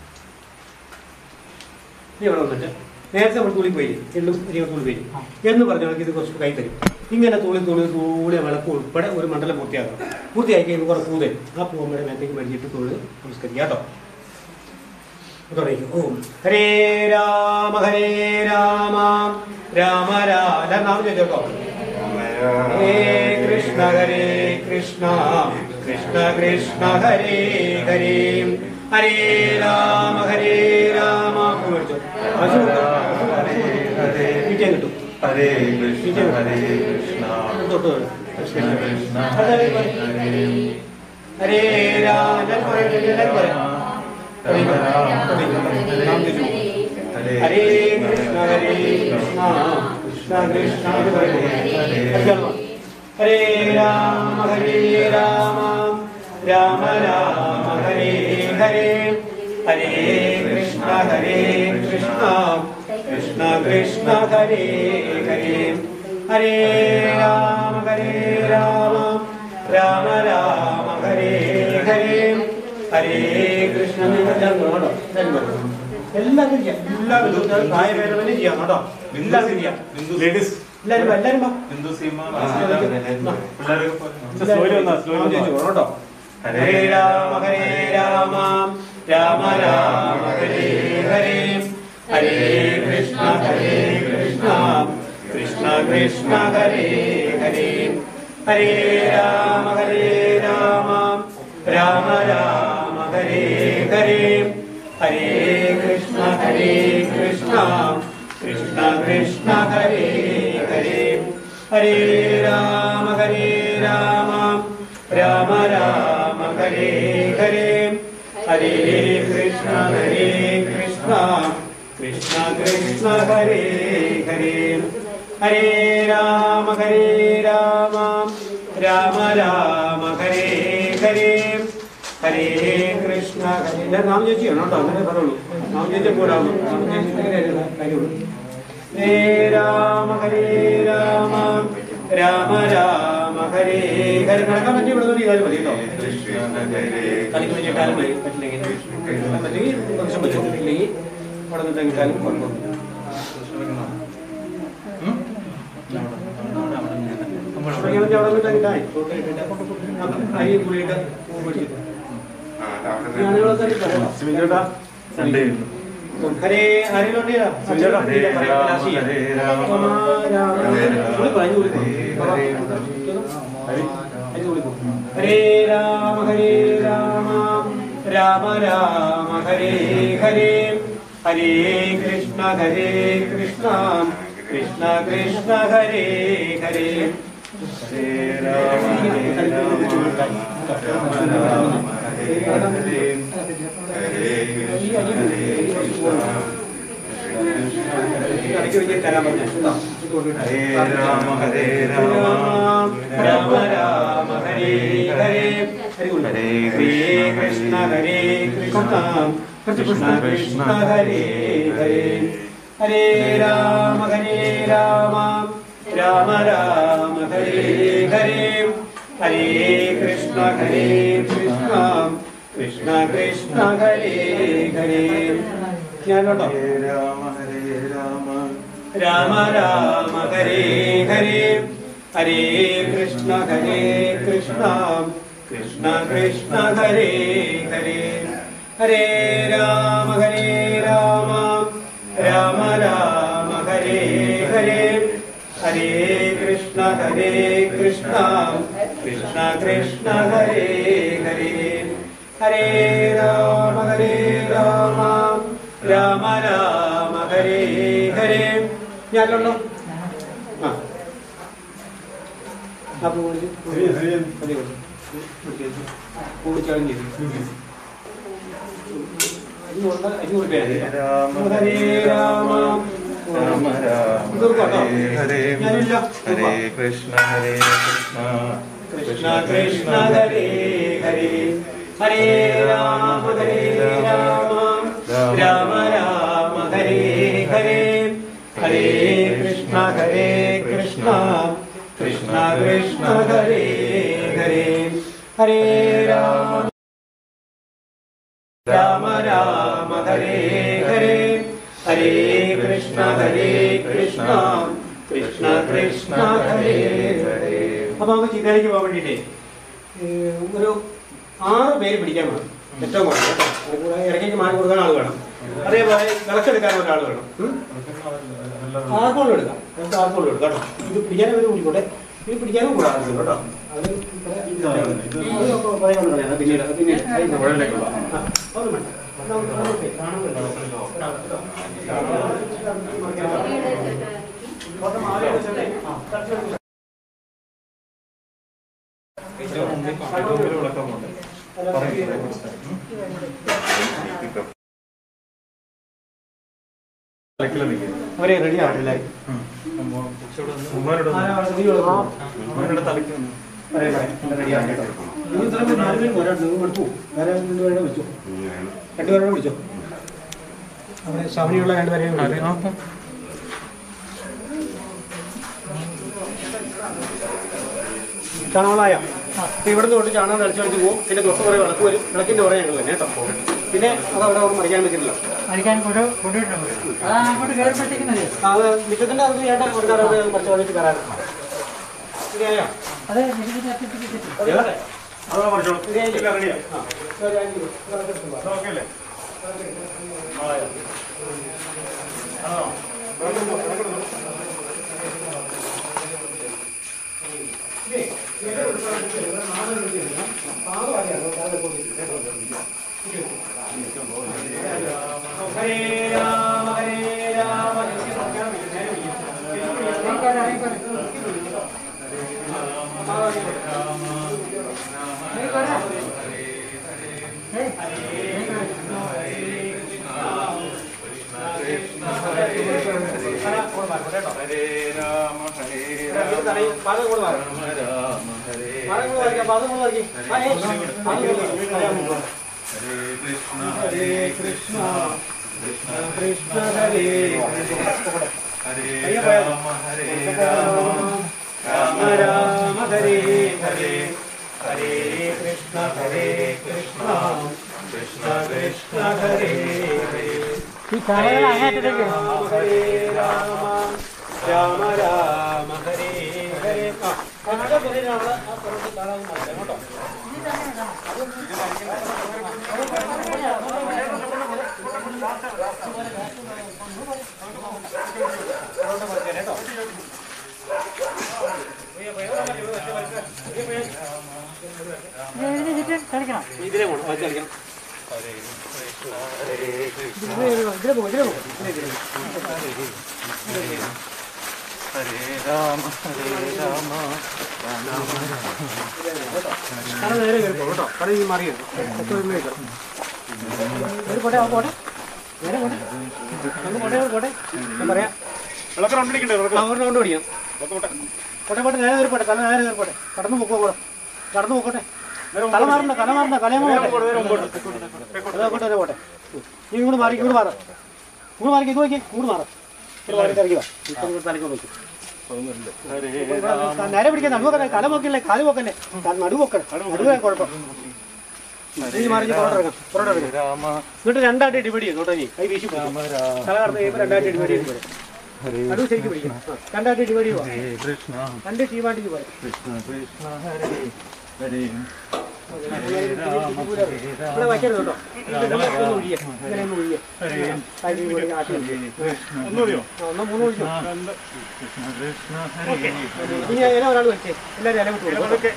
ഇനി ഇവിടെ വന്നിട്ട് നേരത്തെ നമ്മൾ തൂളി പോയി എള്ളും അരി തൂളി പോയി എന്ന് പറഞ്ഞവർക്ക് ഇത് കുറച്ച് കൈ തരും ഇങ്ങനെ തൂളി തൂളി തൂളി വിളക്ക് ഉൾപ്പെടെ ഒരു മണ്ഡലം പൂർത്തിയാക്കണം പൂർത്തിയാക്കി കഴിയുമ്പോൾ കുറേ പൂ തരും ആ പൂമ്മയുടെ മേത്തേക്ക് മേടിച്ചിട്ട് തൊഴിൽ നമസ്കരിക്കാം കേട്ടോ തുടങ്ങി ഓം ഹരേ രാമ ഹരേ രാമ രാമ രാമ നാമം ചോദിച്ചോ ഹരേ കൃഷ്ണ ഹരേ കൃഷ്ണ കൃഷ്ണ കൃഷ്ണ ഹരേ ഹരേ ഹരേ രാമ ഹരേ രാമ എന്ന് വിളിച്ചോ. അത് കിട്ടും. കിട്ടിയാൽ കിട്ടും ഹരേ കൃഷ്ണ ഹരേ കൃഷ്ണ തൊട്ട് തൊട്ട്. കൃഷ്ണ കൃഷ്ണ ഹരേ ഹരേ ഹരേ ഹരേ രാമ എല്ലാവരും പറയട്ടെ, എല്ലാവരും പറയാം. രാമ രാമ നാം ചോദിച്ചു. ഹരേ ഹരേ കൃഷ്ണ ഹരേ കൃഷ്ണ കൃഷ്ണ കൃഷ്ണ എന്ന് പറയുന്നത് ഹരേ രാമ ഹരേ രാമ രാമ രാമ ഹരേ ഹരേ ഹരേ കൃഷ്ണ ഹരേ കൃഷ്ണ കൃഷ്ണ കൃഷ്ണ ഹരേ ഹരേ ഹരേ രാമ ഹരേ രാമ രാമ രാമ ഹരേ ഹരേ ഹരേ കൃഷ്ണ എല്ലാവരും കേട്ടോ എല്ലാവരും ചെയ്യാം എല്ലാവരും പ്രായ ഭേദമന്യേ ചെയ്യാം കേട്ടോ എല്ലാവരും ചെയ്യാം ലേഡീസ് എല്ലാവരും എല്ലാവരും വാ. ഹിന്ദു സീമ സ്ലോലി വന്നാ സ്ലോലി നാം ചോദിച്ചു വന്നാ കേട്ടോ ഹരേ രാമ ഹരേ രാമ രാമ രാമ ഹരേ ഹരേ ഹരേ കൃഷ്ണ ഹരേ കൃഷ്ണ കൃഷ്ണ കൃഷ്ണ ഹരേ ഹരേ ഹരേ രാമ ഹരേ രാമ രാമ രാമ ഹരേ ഹരേ ഹരേ കൃഷ്ണ ഹരേ കൃഷ്ണ കൃഷ്ണ കൃഷ്ണ ഹരേ ഹരേ ഹരേ രാമ ഹരേ രാമ രാമ രാമ ഹരേ ഹരേ ഹരേ കൃഷ്ണ ഹരേ കൃഷ്ണ കൃഷ്ണ കൃഷ്ണ ഹരേ ഹരേ ഹരേ രാമ ഹരേ രാമ രാമ രാമ ഹരേ ഹരേ ഹരേ കൃഷ്ണ ഹരേ എല്ലാ നാം ചേച്ചി ആണോ കേട്ടോ അങ്ങനെ പറയുള്ളൂ നാം ചേച്ചി പോരാളൂ നാം ചേച്ചി കാര്യമുള്ളൂ ഹരേ രാമ ഹരേ രാമ രാമ രാമ ഹരേ ഹരേ നടക്കാൻ പറ്റി ഇവിടെ നിന്ന് ചെയ്താലും മതി കേട്ടോ കളിക്ക് വേണ്ടി കാലം മതി പറ്റില്ലെങ്കിൽ നടക്കാൻ പറ്റുമെങ്കിൽ കുറച്ചും പറ്റും ഇല്ലെങ്കിൽ അവിടെ നിന്ന് തങ്ങിക്കാലും കുഴപ്പമില്ല തുടങ്ങിയാണെങ്കിൽ അവിടെ നിന്ന് തങ്ങിട്ടായി അരി കൂടിയിട്ട് പൂ പിടിച്ചിട്ട് ഞാനുകളൊക്കെ അറിയില്ല സിമിഞ്ചേട്ടാ സൺഡേ ഹരേ ഹരേ ഹരേ രാമ ഹരേ രാമ രാമ രാമ ഹരേ ഹരേ ഹരേ കൃഷ്ണ ഹരേ കൃഷ്ണ കൃഷ്ണ കൃഷ്ണ ഹരേ ഹരേ ഹരേ രാമ ഹരേ രാമ രാമ രാമ ഹരേ ഹരേ ഹരേ കൃഷ്ണ ഹരേ കൃഷ്ണ ഇടയ്ക്ക് വെച്ച് തരാൻ പറഞ്ഞു ഹരേ രാമ ഹരേ രാമ രാമ രാമ ഹരേ ഹരേ ഹരേ കൃഷ്ണ ഹരേ കൃഷ്ണ കൃഷ്ണ കൃഷ്ണ ഹരേ ഹരേ ഹരേ രാമ ഹരേ രാമ രാമ രാമ ഹരേ ഹരേ ഹരേ കൃഷ്ണ ഹരേ കൃഷ്ണ കൃഷ്ണ കൃഷ്ണ ഹരേ ഹരേ ഞാനുണ്ടോ ഹരേ രാമ ഹരേ രാമ രാമ രാമ ഹരേ ഹരേ ഹരേ കൃഷ്ണ ഹരേ കൃഷ്ണ കൃഷ്ണ കൃഷ്ണ ഹരേ ഹരേ ഹരേ രാമ ഹരേ രാമ രാമ രാമ ഹരേ ഹരേ ഹരേ കൃഷ്ണ ഹരേ കൃഷ്ണ കൃഷ്ണ കൃഷ്ണ ഹരേ ഹരേ ഹരേ രാമ ഹരേ രാമ രാമ രാമ ഹരേ ഹരേ ഞാനുണ്ടോ ആ ആ പൂ വിളിച്ച് ഹരേ ഹരേ മതി പൂ വിളിച്ചാലും ഹരേ രാമ ഹരേ രാമ രാമ രാമ ഹരേ ഹരേ ഞാനില്ല ഹരേ കൃഷ്ണ ഹരേ കൃഷ്ണ കൃഷ്ണ കൃഷ്ണ ഹരേ ഹരേ ഹരേ രാമ ഹരേ രാമ രാമ രാമ ഹരേ ഹരേ ഹരേ കൃഷ്ണ ഹരേ കൃഷ്ണ കൃഷ്ണ കൃഷ്ണ ഹരേ ഹരേ ഹരേ രാമ രാമ രാമ ഹരേ ഹരേ ഹരേ കൃഷ്ണ ഹരേ കൃഷ്ണ കൃഷ്ണ കൃഷ്ണ ഹരേ ഹരേ അപ്പൊ നമുക്ക് ചിന്തയിലേക്ക് പോകാൻ വേണ്ടിട്ടേ ഒരു ആറ് പേര് പിടിക്കാൻ വേണം ഏറ്റവും കൂടുതൽ കേട്ടോ അതുകൂടെ ഇടയ്ക്ക് മാറി കൊടുക്കാൻ ആൾ വേണം അതേപോലെ വിളക്കെടുക്കാൻ ഒരാൾ വേണം ഉം? ആർക്കോളും എടുക്കാം നമുക്ക് ആർക്കോളും എടുക്കാം കേട്ടോ ഇത് പിടിക്കാനും ഒരു കൂടിക്കോട്ടെ ഇത് പിടിക്കാനും കൂടെ ആവശ്യം കേട്ടോ അത് അതൊക്കെ പറയാൻ പറയാം പിന്നീട് അത് പിന്നീട് ആ, അതൊന്നും വേണ്ട അത് നമുക്ക് നമുക്ക് കാണുന്നുണ്ടോ? ഫോട്ടോ മാറി വെച്ചിട്ട് ആ, കുറച്ച് വെച്ച്. അവരെ റെഡി ആവില്ല ഉമ്മാനോട് ഉമ്മാനോട് തലയ്ക്ക് റെഡി ആവും കേട്ടോ നിങ്ങൾ ഇത്രയും നാല് പേരും ഒരാൾ നിങ്ങൾ എടുത്തു വേറെ രണ്ടുപേരെ വിളിച്ചോ രണ്ടുപേരെ വിളിച്ചോ അവിടെ ശബരിയുള്ള രണ്ടുപേരെയും വിളിച്ചോ. കാണാളായ അപ്പോൾ ഇവിടുന്ന് കൊണ്ട് ചാണകം തളിച്ച് കളിച്ച് പോകും പിന്നെ തൊട്ട് കുറേ വിളക്ക് വരും വിളക്കിൻ്റെ കുറേ ഞങ്ങൾ തന്നെ കേട്ടോ പിന്നെ അത് അവിടെ ഒന്നും മറിക്കാൻ പറ്റില്ല അടിക്കാൻ കൊണ്ട് കൊണ്ടുവിട്ടുണ്ട് അതാണ് അങ്ങോട്ട് കയറുമ്പോഴത്തേക്കും മതി അത് മിറ്റത്തിൻ്റെ അത് ചേട്ടാ കൊടുക്കാറ് അവിടെ മറിച്ച് വന്നിട്ട് കയറാറ് ശരിയായോ അത് നികുതി അർപ്പിച്ചിട്ട് അതാ പഠിച്ചോളൂ ശരിയായില്ലേ? റെഡിയാ ആ ഒരു അഞ്ച് മിനിറ്റ്. വിളക്ക് എടുത്ത് വാ. ഓക്കെ അല്ലേ ഹരേ രാമ ഹരേ രാമ എനിക്ക് നോക്കാൻ ഹരേ രാമ ഹരേ രാമ പാദം കൂടെ മാറും രാമ രാമ ഹരേ പാദം കൂടെ വരയ്ക്കാം പാദം കൂടെ വരയ്ക്കാം ആ, ഏയ്. പാദം കൂടെ വരയ്ക്കാം. ഹരേ കൃഷ്ണ ഹരേ കൃഷ്ണ കൃഷ്ണ കൃഷ്ണ ഹരേ ഹരേ രാമ ഹരേ രാമ രാമ രാമ ഹരേ ഹരേ ഹരേ കൃഷ്ണ ഹരേ കൃഷ്ണ കൃഷ്ണ കൃഷ്ണ ഹരേ ഹരേ ഈ ചായകൾ അങ്ങേറ്റത്തേക്ക് രാമ ഹരേ രാമ രാമ രാമ ഹരേ ഹരേ ആ അവിടെ പോലെ അവിടെ ആ പുറത്ത് കാണാൻ മാറ്റാം കേട്ടോ ഇതിന് ചുറ്റും കളിക്കണം ഇതിലെ പോകണം വായിച്ച് കളിക്കണം ഇതിലെ പോകും ഇതിലെ പോകും ഹരേ രാമ ഹരേ രാമ കട നേരെ കയറി കേട്ടോ കട ഈ മാറിയത് എത്ര ഒന്ന് കഴിക്കണം ഒരു പോട്ടെ ആ പോട്ടെ നേരെ പോട്ടെ ഒന്ന് പോട്ടെ ഒരു പോട്ടെ ഞാൻ പറയാം വിളക്ക് റൗണ്ടിരിക്കണ്ടേ വിളക്ക് ആ ഒരു റൗണ്ട് പിടിക്കാം പോട്ടെ പോട്ടെ നേരെ കയറി പോട്ടെ തല നേരെ കയറി പോട്ടെ കടന്നു പോക്കോ കൂടെ കടന്നു പോക്കോട്ടെ തല മാറണ്ട തല മാറണ്ട കലയങ്ങ് പോട്ടെ അതോട്ട് വരെ പോട്ടെ ഉം. നീ ഇങ്ങോട്ട് മാറി ഇങ്ങോട്ട് മാറാം ഇങ്ങോട്ട് മാറി ഇങ്ങോട്ട് നോക്കി ഇങ്ങോട്ട് മാറാം ഇങ്ങോട്ട് മാറി ഇറങ്ങി വാ ഇപ്പം ഇങ്ങോട്ട് തലയ്ക്ക് നോക്കി ഹരേ നേരെ പിടിക്കാൻ നടുവൊക്കെ തല നോക്കില്ലേ കാല് നോക്കല്ലേ നടുവൊക്കെ നടുവേ കുഴപ്പം നീ മാറി ഇനി പുറത്തോട്ട് ഇറങ്ങാം പുറത്തോട്ട് ഇറങ്ങാം രാമ എന്നിട്ട് രണ്ടായിട്ട് ഡിവൈഡ് ചെയ്യും കേട്ടോ നീ കൈ വീശി പിടിക്കും. തല കടന്ന് കഴിയുമ്പോൾ രണ്ടായിട്ട് ഡിവൈഡ് ചെയ്യും പോലെ നടുവ് ശരിക്കും പിടിക്കും ആ, രണ്ടായിട്ട് ഡിവൈഡ് ചെയ്യുക ഹരേ കൃഷ്ണ രണ്ട് ടീമായിട്ട് പോലെ കൃഷ്ണ കൃഷ്ണ ഹരേ ഹരേ ഇവിടെ വയ്ക്കരുത് കേട്ടോ ഇങ്ങനെ ഒന്ന് ഒഴിയേ ഇങ്ങനെ ഒന്ന് ഒഴിയേ കൈ കൂടി ആട്ടി വെക്ക്. ഒന്നുമതിയോ ആ, ഒന്നോ മൂന്നോ ഒഴിച്ചു കൃഷ്ണ കൃഷ്ണ ഹരേ ഇനി ഇല ഒരാൾ വെച്ചേ എല്ലാവരും ഇല വിട്ടു കൊടുക്കും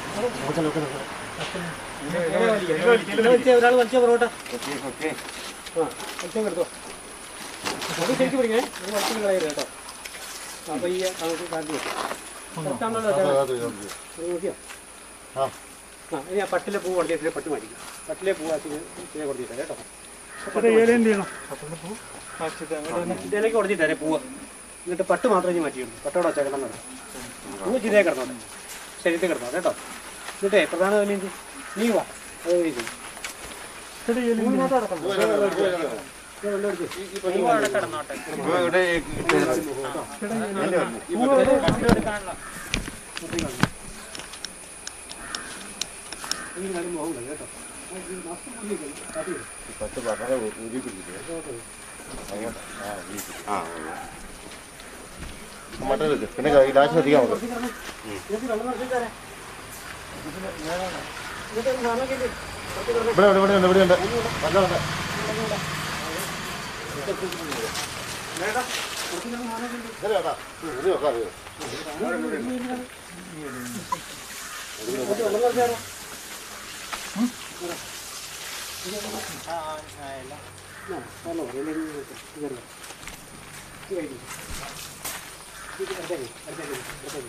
ഇല വലിച്ചേ ഒരാൾ വലിച്ചേ പൊറോട്ട ഓക്കെ ഓക്കെ ആ വലിച്ചേ എടുത്തോ അത് ശരിക്കും പിടിക്കണേ ഇത് വലിച്ചു കളയരുത് കേട്ടോ അപ്പൊ ഈ നമുക്ക് കാട്ടി കുറച്ചാണല്ലോ ഇത് നോക്കിയോ ആ ഇനി ആ പട്ടിലെ പൂ കൊടുത്തിട്ട് പട്ട് മേടിക്കും പട്ടിലെ പൂ ആക്കി ഇതിനെ കൊടുത്തിട്ട് കേട്ടോ എന്ത് ചെയ്യണം ഇതിലേക്ക് കൊടുത്തിട്ടേ പൂവ് എന്നിട്ട് പട്ട് മാത്രമേ ഇനി മാറ്റിയുള്ളൂ പട്ടോടെ വെച്ചാൽ കിടന്നു പൂവ് ചിതേ കിടന്നോട്ടെ ശരീരത്തിൽ കിടന്നോ കേട്ടോ എന്നിട്ടേ പ്രധാന ജോലി എന്ത്? നീ വാ അത് കഴിച്ചു പൂവിനകത്ത് കിടക്കണം. ഇത് വെള്ളം എടുക്ക്. ഇവിടെ ഈ കാര്യം പോകണ്ട കേട്ടോ പിന്നെ ഗ്ലാസ് എത്തിക്കാൻ നമുക്ക് ഇതിനകത്ത് വെള്ളം നിറച്ച് തരാം. എന്നിട്ട് ഒരു സാധനമൊക്കെ ഇല്ലേ? കുറച്ച് കിടന്ന് ഇവിടെ ഇവിടെ ഉണ്ട് ഇവിടെ ഉണ്ട് വല്ല വല്ല ഇതല്ലേ ചേട്ടാ ഇത് വെക്കാം ഇത് കുറച്ച് വെള്ളം നിറച്ച് തരാം. ആ, വെള്ളം മതി. ഇല്ലെങ്കിൽ ഇത് വെക്ക്. ഇത് വെള്ളം. ഇത് കഴിക്ക്. ഇത് അടുത്തേക്ക്, അടുത്തേക്ക്, അടുത്തേക്ക്.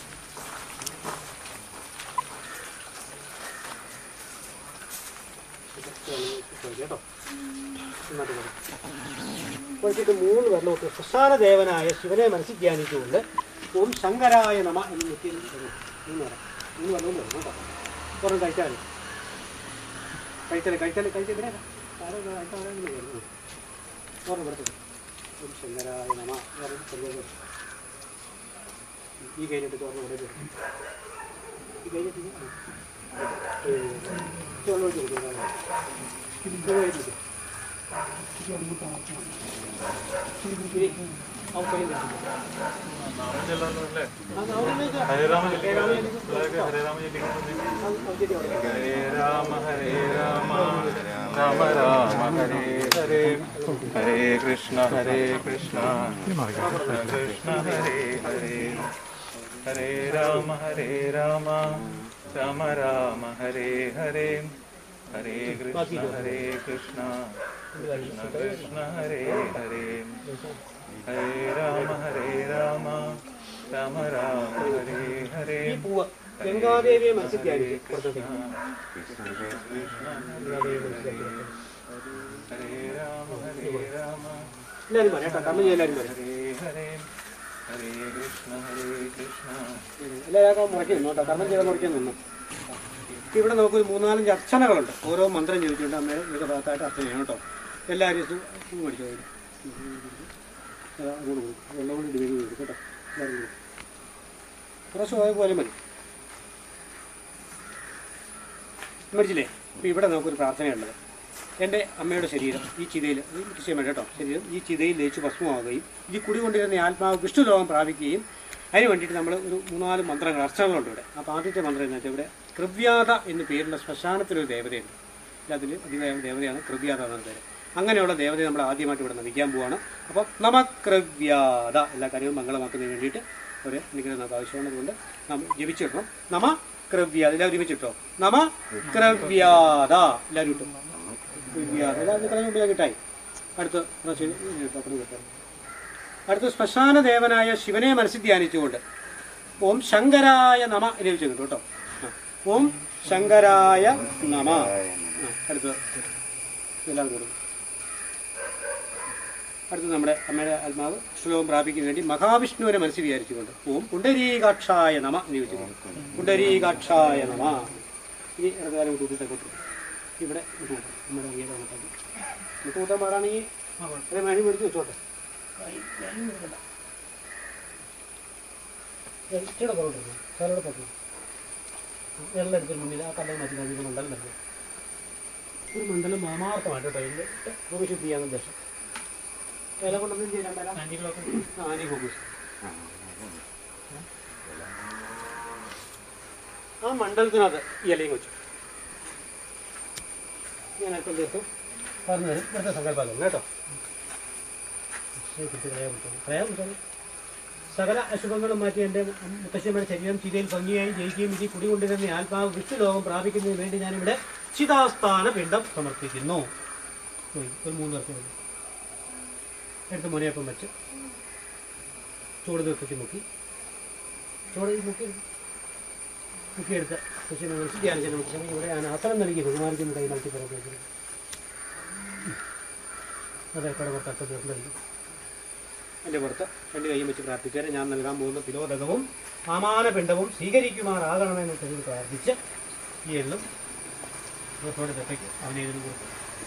കേട്ടോ നന്നായിട്ട് കൊടുക്കും. ഒഴിച്ചിട്ട് മൂന്ന് വെള്ളമൊക്കെ പ്രസാദദേവനായ ശിവനെ മനസ്സിൽ ധ്യാനിച്ചുകൊണ്ട് ഓം ശങ്കരായ നമ എന്ന് നെറ്റിയിൽ ഇടുന്നു. മൂന്ന് വരം മൂന്ന് വെള്ളം വരും കേട്ടോ കുറേ കഴിച്ചാൽ കഴിച്ചാൽ കഴിച്ചാൽ കഴിച്ചതിനെ ഓർമ്മ പെടുത്തുന്നു ഓം ശങ്കരായ നമ വേറെ ചെറിയ ഈ കഴിഞ്ഞിട്ട് ചോറിന് ഇവിടെ ഈ കഴിഞ്ഞിട്ട് വെള്ളം ഒഴിച്ച് കൊടുക്കും ഇത് കഴിഞ്ഞിട്ട് ഇനി അവസരം കിട്ടും. അത് അവിടെ ഹരേ രാമ ഹരേ രാമ ഹരേ രാമ ഹരേ രാമ രാമ രാമ ഹരേ ഹരേ ഹരേ കൃഷ്ണ ഹരേ കൃഷ്ണ കൃഷ്ണ കൃഷ്ണ ഹരേ ഹരേ ഹരേ രാമ ഹരേ രാമ രാമ രാമ ഹരേ ഹരേ ഹരേ കൃഷ്ണ ഹരേ കൃഷ്ണ കൃഷ്ണ കൃഷ്ണ ഹരേ ഹരേ ഹരേ രാമ ഹരേ രാമ രാമ രാമ ഹരേ ഹരേ ഈ പൂവ് ഗംഗാദേവിയെ മനസ്സിലാക്കി പുറത്തോട്ട് ഹരേ രാമ ഹരേ രാമ എല്ലാവരും പറയാം കേട്ടോ കമ്മി എല്ലാവരും പറയാം ഹരേ ഹരേ ഹരേ കൃഷ്ണ ഹരേ കൃഷ്ണ എല്ലാവരും മുറയ്ക്ക് നിന്നു കേട്ടോ കർമ്മം ചെയ്ത മുറയ്ക്ക് നിന്നു ഇവിടെ നമുക്ക് ഒരു മൂന്നാലഞ്ച് അർച്ചനകളുണ്ട് ഓരോ മന്ത്രം ചോദിച്ചുകൊണ്ട് അമ്മയുടെ വിവിധ ഭാഗത്തായിട്ട് അർച്ചന ചെയ്യണം കേട്ടോ എല്ലാവരും ഇത് പൂ മേടിച്ചോ കയ്യിൽ. അതാ, അങ്ങോട്ട് കൊടുക്കും വെള്ളം കൊണ്ട് ഡിവൈഡ് ചെയ്ത് കേട്ടോ എല്ലാവരും കൊടുക്കും. കുറച്ച് പോയ പോലെ മതി മേടിച്ചില്ലേ ഇപ്പം ഇവിടെ നമുക്കൊരു പ്രാർത്ഥനയുള്ളത് എൻ്റെ അമ്മയുടെ ശരീരം ഈ ചിതയിൽ കൃഷിയം വേണ്ട കേട്ടോ ശരീരം ഈ ചിതയിൽ ലയിച്ച് ഭസ്മമാവുകയും ഇത് കുടികൊണ്ടിരുന്ന ഈ ആത്മാവ് വിഷ്ണു ലോകം പ്രാപിക്കുകയും അതിന് വേണ്ടിയിട്ട് നമ്മൾ ഒരു മൂന്നാല് മന്ത്രങ്ങൾ അർച്ചനകളുണ്ട് ഇവിടെ അപ്പോൾ ആദ്യത്തെ മന്ത്രം എന്ന് വെച്ചാൽ ഇവിടെ കൃവ്യാത എന്ന് പേരുള്ള ശ്മശാനത്തിലൊരു ദേവതയുണ്ട് അതിൽ അധികം ദേവതയാണ് കൃവ്യാത എന്ന പേര് അങ്ങനെയുള്ള ദേവതയെ നമ്മൾ ആദ്യമായിട്ട് ഇവിടെ നമിക്കാൻ പോവാണ് അപ്പം നമക്രവ്യാത എല്ലാ കാര്യവും മംഗളമാക്കുന്നതിന് വേണ്ടിയിട്ട് ഒരു അനുഗ്രഹം നമുക്ക് ആവശ്യമുള്ളതുകൊണ്ട് നാം ജപിച്ചിടണം നമ ക്രവ്യാത എല്ലാവരും ഒരുമിച്ചിട്ടോ നമ ക്രവ്യാത എല്ലാവരും ഇട്ടു ക്രവ്യാത എല്ലാവരും ഇത്രയും മുമ്പ് ഞാൻ കിട്ടായി അടുത്ത പ്രാവശ്യം ഇത് അപ്പുറം കിട്ടാം അടുത്ത ശ്മശാന ദേവനായ ശിവനെ മനസ്സിൽ ധ്യാനിച്ചുകൊണ്ട് ഓം ശങ്കരായ നമ എന്ന് ചോദിച്ചു കിട്ടും കേട്ടോ ആ. ഓം ശങ്കരായ നമ ആ, അടുത്ത് എല്ലാവരും കൊടുക്കും അടുത്ത് നമ്മുടെ അമ്മയുടെ ആത്മാവ് ശ്ലോകം പ്രാപിക്കുന്നതിന് വേണ്ടി മഹാവിഷ്ണുവിനെ മനസ്സിൽ വിചാരിച്ചുകൊണ്ട് ഓം പുണ്ടരീകാക്ഷായ നമ എന്ന് ചോദിച്ചു പുണ്ടരീകാക്ഷായ നമ ഇനി ഇടതുകാലം കൂട്ടിട്ട് കൊട്ടു ഇവിടെ വിട്ടുകൂട്ടും നമ്മുടെ വീട് അങ്ങോട്ടേക്ക് വിട്ടുകൂട്ടാൻ പാടാണെങ്കിൽ അതേ മണി മേടിച്ച് വെച്ചോട്ടെ ഇച്ചിരി കുറവുണ്ടല്ലോ സാറോടെ പറ്റും വെള്ളം എടുത്തൊരു മുന്നിൽ ആ കല്ലിൽ മാറ്റി നമുക്ക് മണ്ഡലം വരുന്നത് ഒരു മണ്ഡലം മാമാർത്ഥമായിട്ട് കേട്ടോ ഇതിൻ്റെ ഭൂമിശുദ്ധി ചെയ്യാൻ ഉദ്ദേശം വില കൊണ്ടൊന്നും ചെയ്യാൻ വില ആൻറ്റി ആ ആൻറ്റി ഫോക്കസ് ആ മണ്ഡലത്തിനകത്ത് ഈ ഇലയും വെച്ചു ഞാൻ അല്പം തീർത്തും പറഞ്ഞു തരും ഇവിടുത്തെ സങ്കല്പം കേട്ടോ പറയാൻ പറ്റും പറയാൻ പറ്റും സകല അശുഭങ്ങളും മാറ്റി എൻ്റെ മുത്തശ്ശിയുടെ ശരീരം ചിതയിൽ ഭംഗിയായി ജയിക്കുകയും ഇതിൽ കുടികൊണ്ടിരുന്ന ആത്മാവ് വിഷ്ണുലോകം പ്രാപിക്കുന്നതിന് വേണ്ടി ഞാനിവിടെ ചിതാസ്ഥാന പിണ്ഡം സമർപ്പിക്കുന്നു പോയി ഒരു മൂന്ന് പേർക്ക് വേണ്ടി എടുത്ത് മുനയപ്പം വെച്ച് ചൂട് നിർത്തിച്ച് മുക്കി ചൂട് ഈ മുക്കി മുക്കിയെടുത്ത് ശശിനെ വിളിച്ച് ധ്യാനിച്ചു നമുക്ക് ഇവിടെ ഞാൻ ആസനം നൽകി ബഹുമാനിക്കുന്ന കൈ നൽകി പുറത്തേക്ക് അതെ കടപുറത്തൊക്കെ തീർന്നിരിക്കും എൻ്റെ പുറത്ത് രണ്ട് കൈയും വെച്ച് പ്രാർത്ഥിച്ചാൽ ഞാൻ നൽകാൻ പോകുന്ന തിലോദകവും ആമാനപിണ്ഡവും സ്വീകരിക്കുമാറാകണമെന്ന് തെളിവ് പ്രാർത്ഥിച്ച് ഈ എള്ളും പുറത്തോടെ തെറ്റയ്ക്ക് അവനെ ഇതിന് കൊടുത്തു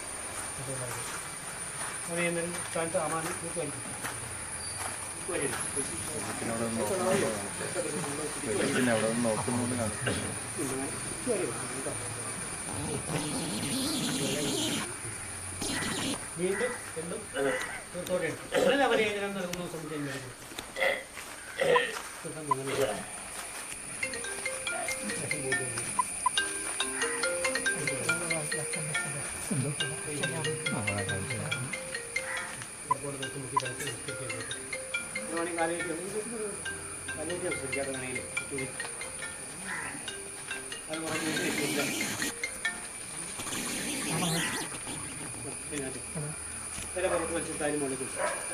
അവനെ എന്തെങ്കിലും സ്ഥാനത്ത് ആമാനം കൊടുക്കുമായിരിക്കും പിന്നെ അവിടെ നിന്ന് നോക്കുന്നുണ്ട് കാണും വീണ്ടും എള്ളും പുറത്തോടെ എടുത്തു അവനെ ഇതിനം നൽകുന്നു സംശയം വില പുറത്ത് വെച്ചിട്ടാലും മുകളിൽ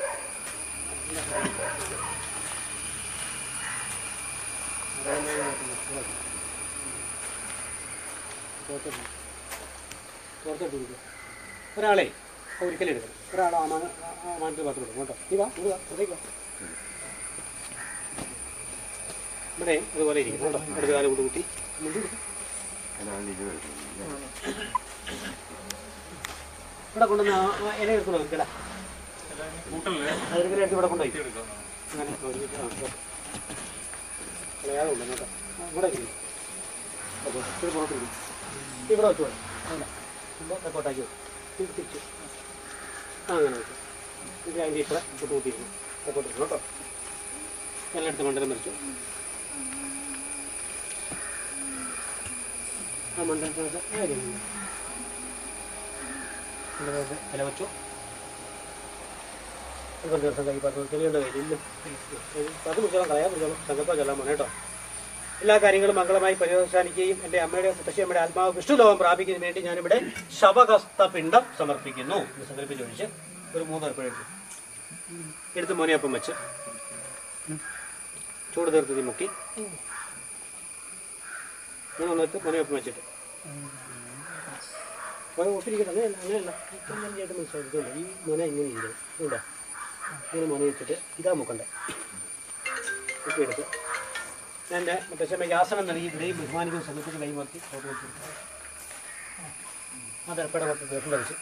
പുറത്തോട്ട് കൊടുക്കുക ഒരാളെ ഒരിക്കലും എടുക്കണം ഒരാൾ ആ മാന ആ മാനത്തിൽ പുറത്ത് കൊടുക്കും കേട്ടോ നീ വാ നീ വാ പുറത്തേക്ക് വാ ഇവിടെ അതുപോലെ ഇരിക്കും കേട്ടോ അടുത്ത കാലം കൊണ്ട് കൂട്ടി മുണ്ടി കൊടുക്കും ഇവിടെ കൊണ്ടുവന്ന് ആ ആ ഇല എടുത്ത് നോക്കല അതിനെ എടുത്ത് ഇവിടെ കൊണ്ടുപോയി അങ്ങനെ ഒരു മിനിറ്റ് ആ, ഓ. കളയാതെ കൊണ്ടുവന്നു കേട്ടോ ആ, ഇവിടെ ഇരിക്കും അപ്പോൾ ഇത് പുറത്ത് ഇരിക്കും. ഇവിടെ വെച്ചു അല്ല അപ്പോൾ തെക്കോട്ടാക്കി വെക്കും. ഇത് തിരിച്ചു ആ അങ്ങനെ വെച്ചു ഇത് അതിൻ്റെ ഇപ്പുറം കൂട്ടി കൂട്ടിയിരുന്നു തെക്കോട്ടിരുന്നു കേട്ടോ എല്ലായിടത്തും മണ്ടലം മരിച്ചു ആ മണ്ടലത്തിൽ വെച്ച കാര്യം ഇല വെച്ചു കുറച്ച് ദിവസം കൈ പത്ത് ചെറിയുണ്ട് കയ്യിൽ പത്ത് കുറിച്ചോളം കളയാൻ കുറിച്ചോളം സംഘത്തോ ചെല്ലാൻ പോണേ കേട്ടോ എല്ലാ കാര്യങ്ങളും മംഗളമായി പര്യവസാനിക്കുകയും എൻ്റെ അമ്മയുടെ മുത്തശ്ശി അമ്മയുടെ ആത്മാവ് വിഷ്ണുലോകം പ്രാപിക്കുന്നതിന് വേണ്ടി ഞാനിവിടെ ശവകസ്ത പിണ്ഡം സമർപ്പിക്കുന്നു എന്ന് സങ്കല്പിച്ച് ഒഴിച്ച് ഒരു മൂന്ന് ഏർപ്പെടുത്തു എടുത്ത് മോനിയപ്പം വെച്ച് ചൂട് തീർത്തതി മുക്കി ഞാൻ ഒന്നെടുത്ത് മോനിയപ്പം വെച്ചിട്ട് അത് ഒത്തിരിക്കട്ടെ അങ്ങനെയല്ല അങ്ങനെയല്ല ഇപ്പം ഞാൻ ചേട്ടൻ മനസ്സിലാക്കിയിട്ടുണ്ട് ഈ മുന ഇങ്ങനെ ഇരിക്കണം ഇവിടെ ഇങ്ങനെ മുന വെച്ചിട്ട് ഇതാ മുക്കണ്ടേ കുത്തിയെടുത്ത് ഞാൻ എൻ്റെ മുത്തശ്ശമ്മയ്ക്ക് ആസനം നൽകി ഇവിടെയും ബഹുമാനിക്കുന്ന സമയത്ത് കൈമാറ്റി ഫോട്ടോ വെച്ചു അത് എപ്പോഴും പത്ത് ദിവസം കഴിച്ച്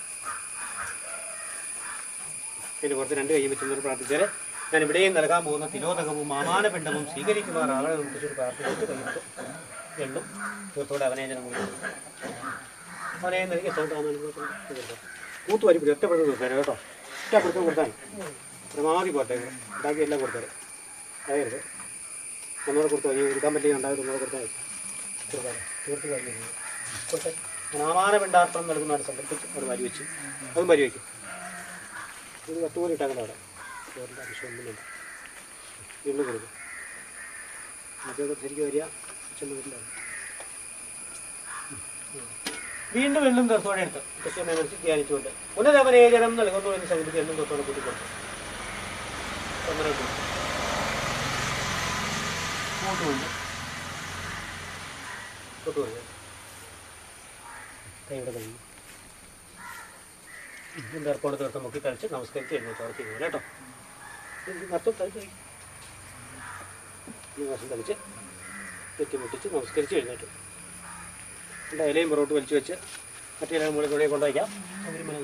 പിന്നെ പുറത്ത് രണ്ട് കൈ വെച്ചെന്നൊരു പ്രാർത്ഥിച്ചാൽ ഞാൻ ഇവിടെയും നൽകാൻ പോകുന്ന തിലോദകവും മാമാനപിണ്ഡവും സ്വീകരിക്കുമാറാണ് മുത്തശ്ശി പ്രാർത്ഥിച്ചിട്ട് കൈവിട്ട് എണ്ണും തീർത്തോടെ അവനെ ജനം കൊടുക്കും അവനെ നൽകി കൂത്തു വരി പിടി ഒറ്റപ്പെടുന്ന ദിവസം കേട്ടോ ഒറ്റ പിടുത്തം കൊടുത്താൽ പരമാവധി പോട്ടെ ഉണ്ടാക്കി എല്ലാം കൊടുത്തേ അതായത് ഒന്നുകൂടെ കൊടുത്തു ഈ എടുക്കാൻ പറ്റിയ ഉണ്ടായത് ഒന്നുകൂടെ കൊടുത്താൽ മതി കൊടുക്കാം തീർത്ത് കാര്യം കൊടുത്തേ നാമാന പിണ്ടാർത്ഥം നൽകുന്ന ഒരു സങ്കല്പിച്ച് ഒരു വരി വെച്ച് അതും വരി വയ്ക്കും ഇത് കത്തുപോലെ ഇട്ടാക്കണം അവിടെ ചോറിൻ്റെ ആവശ്യമൊന്നുമില്ല വീണ്ടും കൊടുക്കും ആദ്യമൊക്കെ ശരിക്കും വരിക അച്ഛൻ വീട്ടിലാണ് വീണ്ടും എണ്ണും ദിവസത്തോടെ എടുത്ത് കൃഷ്ണനെ കുറിച്ച് ധ്യാനിച്ചുകൊണ്ട് പുനരവനേചനം നൽകുന്നു എന്ന് സങ്കല്പിച്ച് എണ്ണും ദിവസത്തോടെ കൂട്ടിക്കൊണ്ട് ഒന്നര കൂട്ടുകൊണ്ട് കൂട്ടുകൊണ്ട് കൈയുടെ കൈ ഇതിൻ്റെ ഏർപ്പാട് തീർത്ത് മുക്കി തളിച്ച് നമസ്കരിച്ച് എഴുന്നേറ്റ് അവിടെ ചെയ്യുന്നത് കേട്ടോ നഷ്ടം തളിച്ച് ദിവസം തളിച്ച് തെറ്റിമുട്ടിച്ച് നമസ്കരിച്ച് എഴുന്നേറ്റു എൻ്റെ ഇലയും പുറകോട്ട് വലിച്ചു വെച്ച് മറ്റേ ഇല മുകളിൽ കൂടെ കൊണ്ടുവയ്ക്കാം അങ്ങനെ മന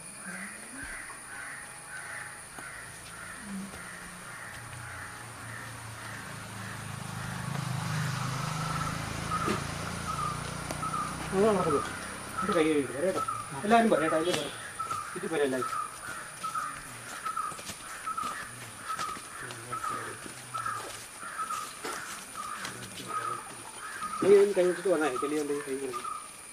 എൻ്റെ കൈ കഴുകി കേട്ടോ എല്ലാവരും പറയാം കേട്ടോ അതിൽ പറയാം ഇത് പറയാം എല്ലാവരും നീ ഒന്ന് കൈ വെച്ചിട്ട് വന്നാൽ ചെല്ലി കൊണ്ട് കൈ കൊടുക്കും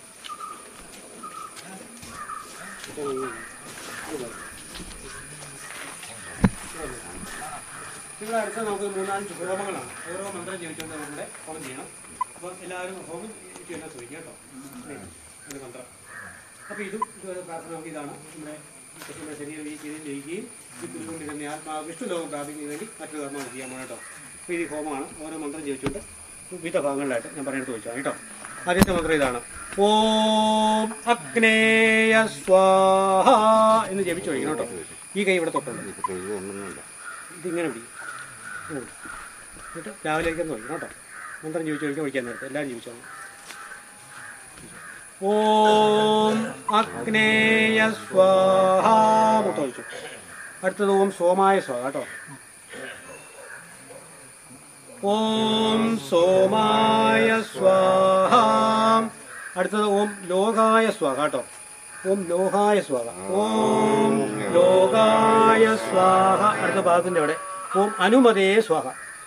ഇവിടെ അടുത്ത നമുക്ക് മൂന്നാല് ഹോമങ്ങളാണ് ഓരോ മന്ത്രം ജപിച്ചുകൊണ്ട് നമ്മുടെ ഹോമം ചെയ്യണം അപ്പം എല്ലാവരും ഹോമം ചെയ്യാൻ ശ്രമിക്കുക കേട്ടോ ഒരു മന്ത്രം അപ്പോൾ ഇതും ഇതുവരെ പ്രാർത്ഥന നമുക്ക് ഇതാണ് നമ്മുടെ നമ്മുടെ ശരീരം ഈ ചെയ്ത് ജയിക്കുകയും ഈ കുരുകൊണ്ടിരുന്ന ആത്മാവ് വിഷ്ണു ലോകം പ്രാപിക്കുന്നതിന് വേണ്ടി മറ്റൊരു കർമ്മം ചെയ്യാൻ പോകണം കേട്ടോ അപ്പോൾ ഇത് ഹോമമാണ് ഓരോ മന്ത്രം ജപിച്ചുകൊണ്ട് വിവിധ ഭാഗങ്ങളിലായിട്ട് ഞാൻ പറയുന്നത് ചോദിച്ചാൽ കേട്ടോ ആദ്യത്തെ മന്ത്രം ഇതാണ് ഓം അഗ്നേയ സ്വാഹ എന്ന് ജപിച്ചു കഴിക്കണം കേട്ടോ ഈ കൈ ഇവിടെ തൊട്ടുണ്ട് ഇതിങ്ങനെ പിടി ഇങ്ങനെ പിടി. എന്നിട്ട് രാവിലേക്ക് ഒന്ന് ഒഴിക്കണം കേട്ടോ മന്ത്രം ജപിച്ചു കഴിക്കാൻ ഒഴിക്കാൻ നേരത്തെ എല്ലാവരും ജപിച്ചോളൂ ഓം അഗ്നേയ സ്വാഹ മുട്ട ഒഴിച്ചു അടുത്തത് ഓം സോമായ സ്വാഹ കേട്ടോ ഓം സോമായ സ്വാഹ അടുത്തത് ഓം ലോകായ സ്വാഹ കേട്ടോ ഓം ലോകായ സ്വാഹ ഓം ലോകായ സ്വാഹ അടുത്ത ഭാഗത്തിന്റെ അവിടെ ഓം അനുമതേ സ്വാഹ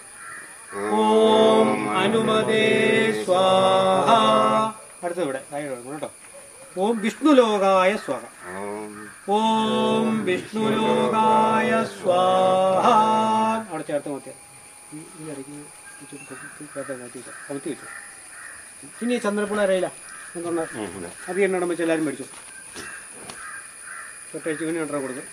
ഓം അനുമതേ സ്വാഹ അടുത്തത് ഇവിടെ താഴെ കൊടുക്കണം കേട്ടോ ഓം വിഷ്ണുലോകായ സ്വാഹ ഓം വിഷ്ണുലോകായ സ്വാഹ അവിടെ ചേർത്ത് നോക്കിയാൽ ഇതിലിടയ്ക്ക് വെച്ചിട്ട് കൊത്തി ചേർത്ത് മാറ്റി വെച്ചോ കമത്തി വെച്ചു ഇനി ചന്ദ്രപ്പുള അറിയില്ല എന്തുകൊണ്ട് അത് എണ്ണം വെച്ച് എല്ലാവരും മേടിച്ചു തൊട്ടഴിച്ച് ഇങ്ങനെ രണ്ടര കൊടുക്കും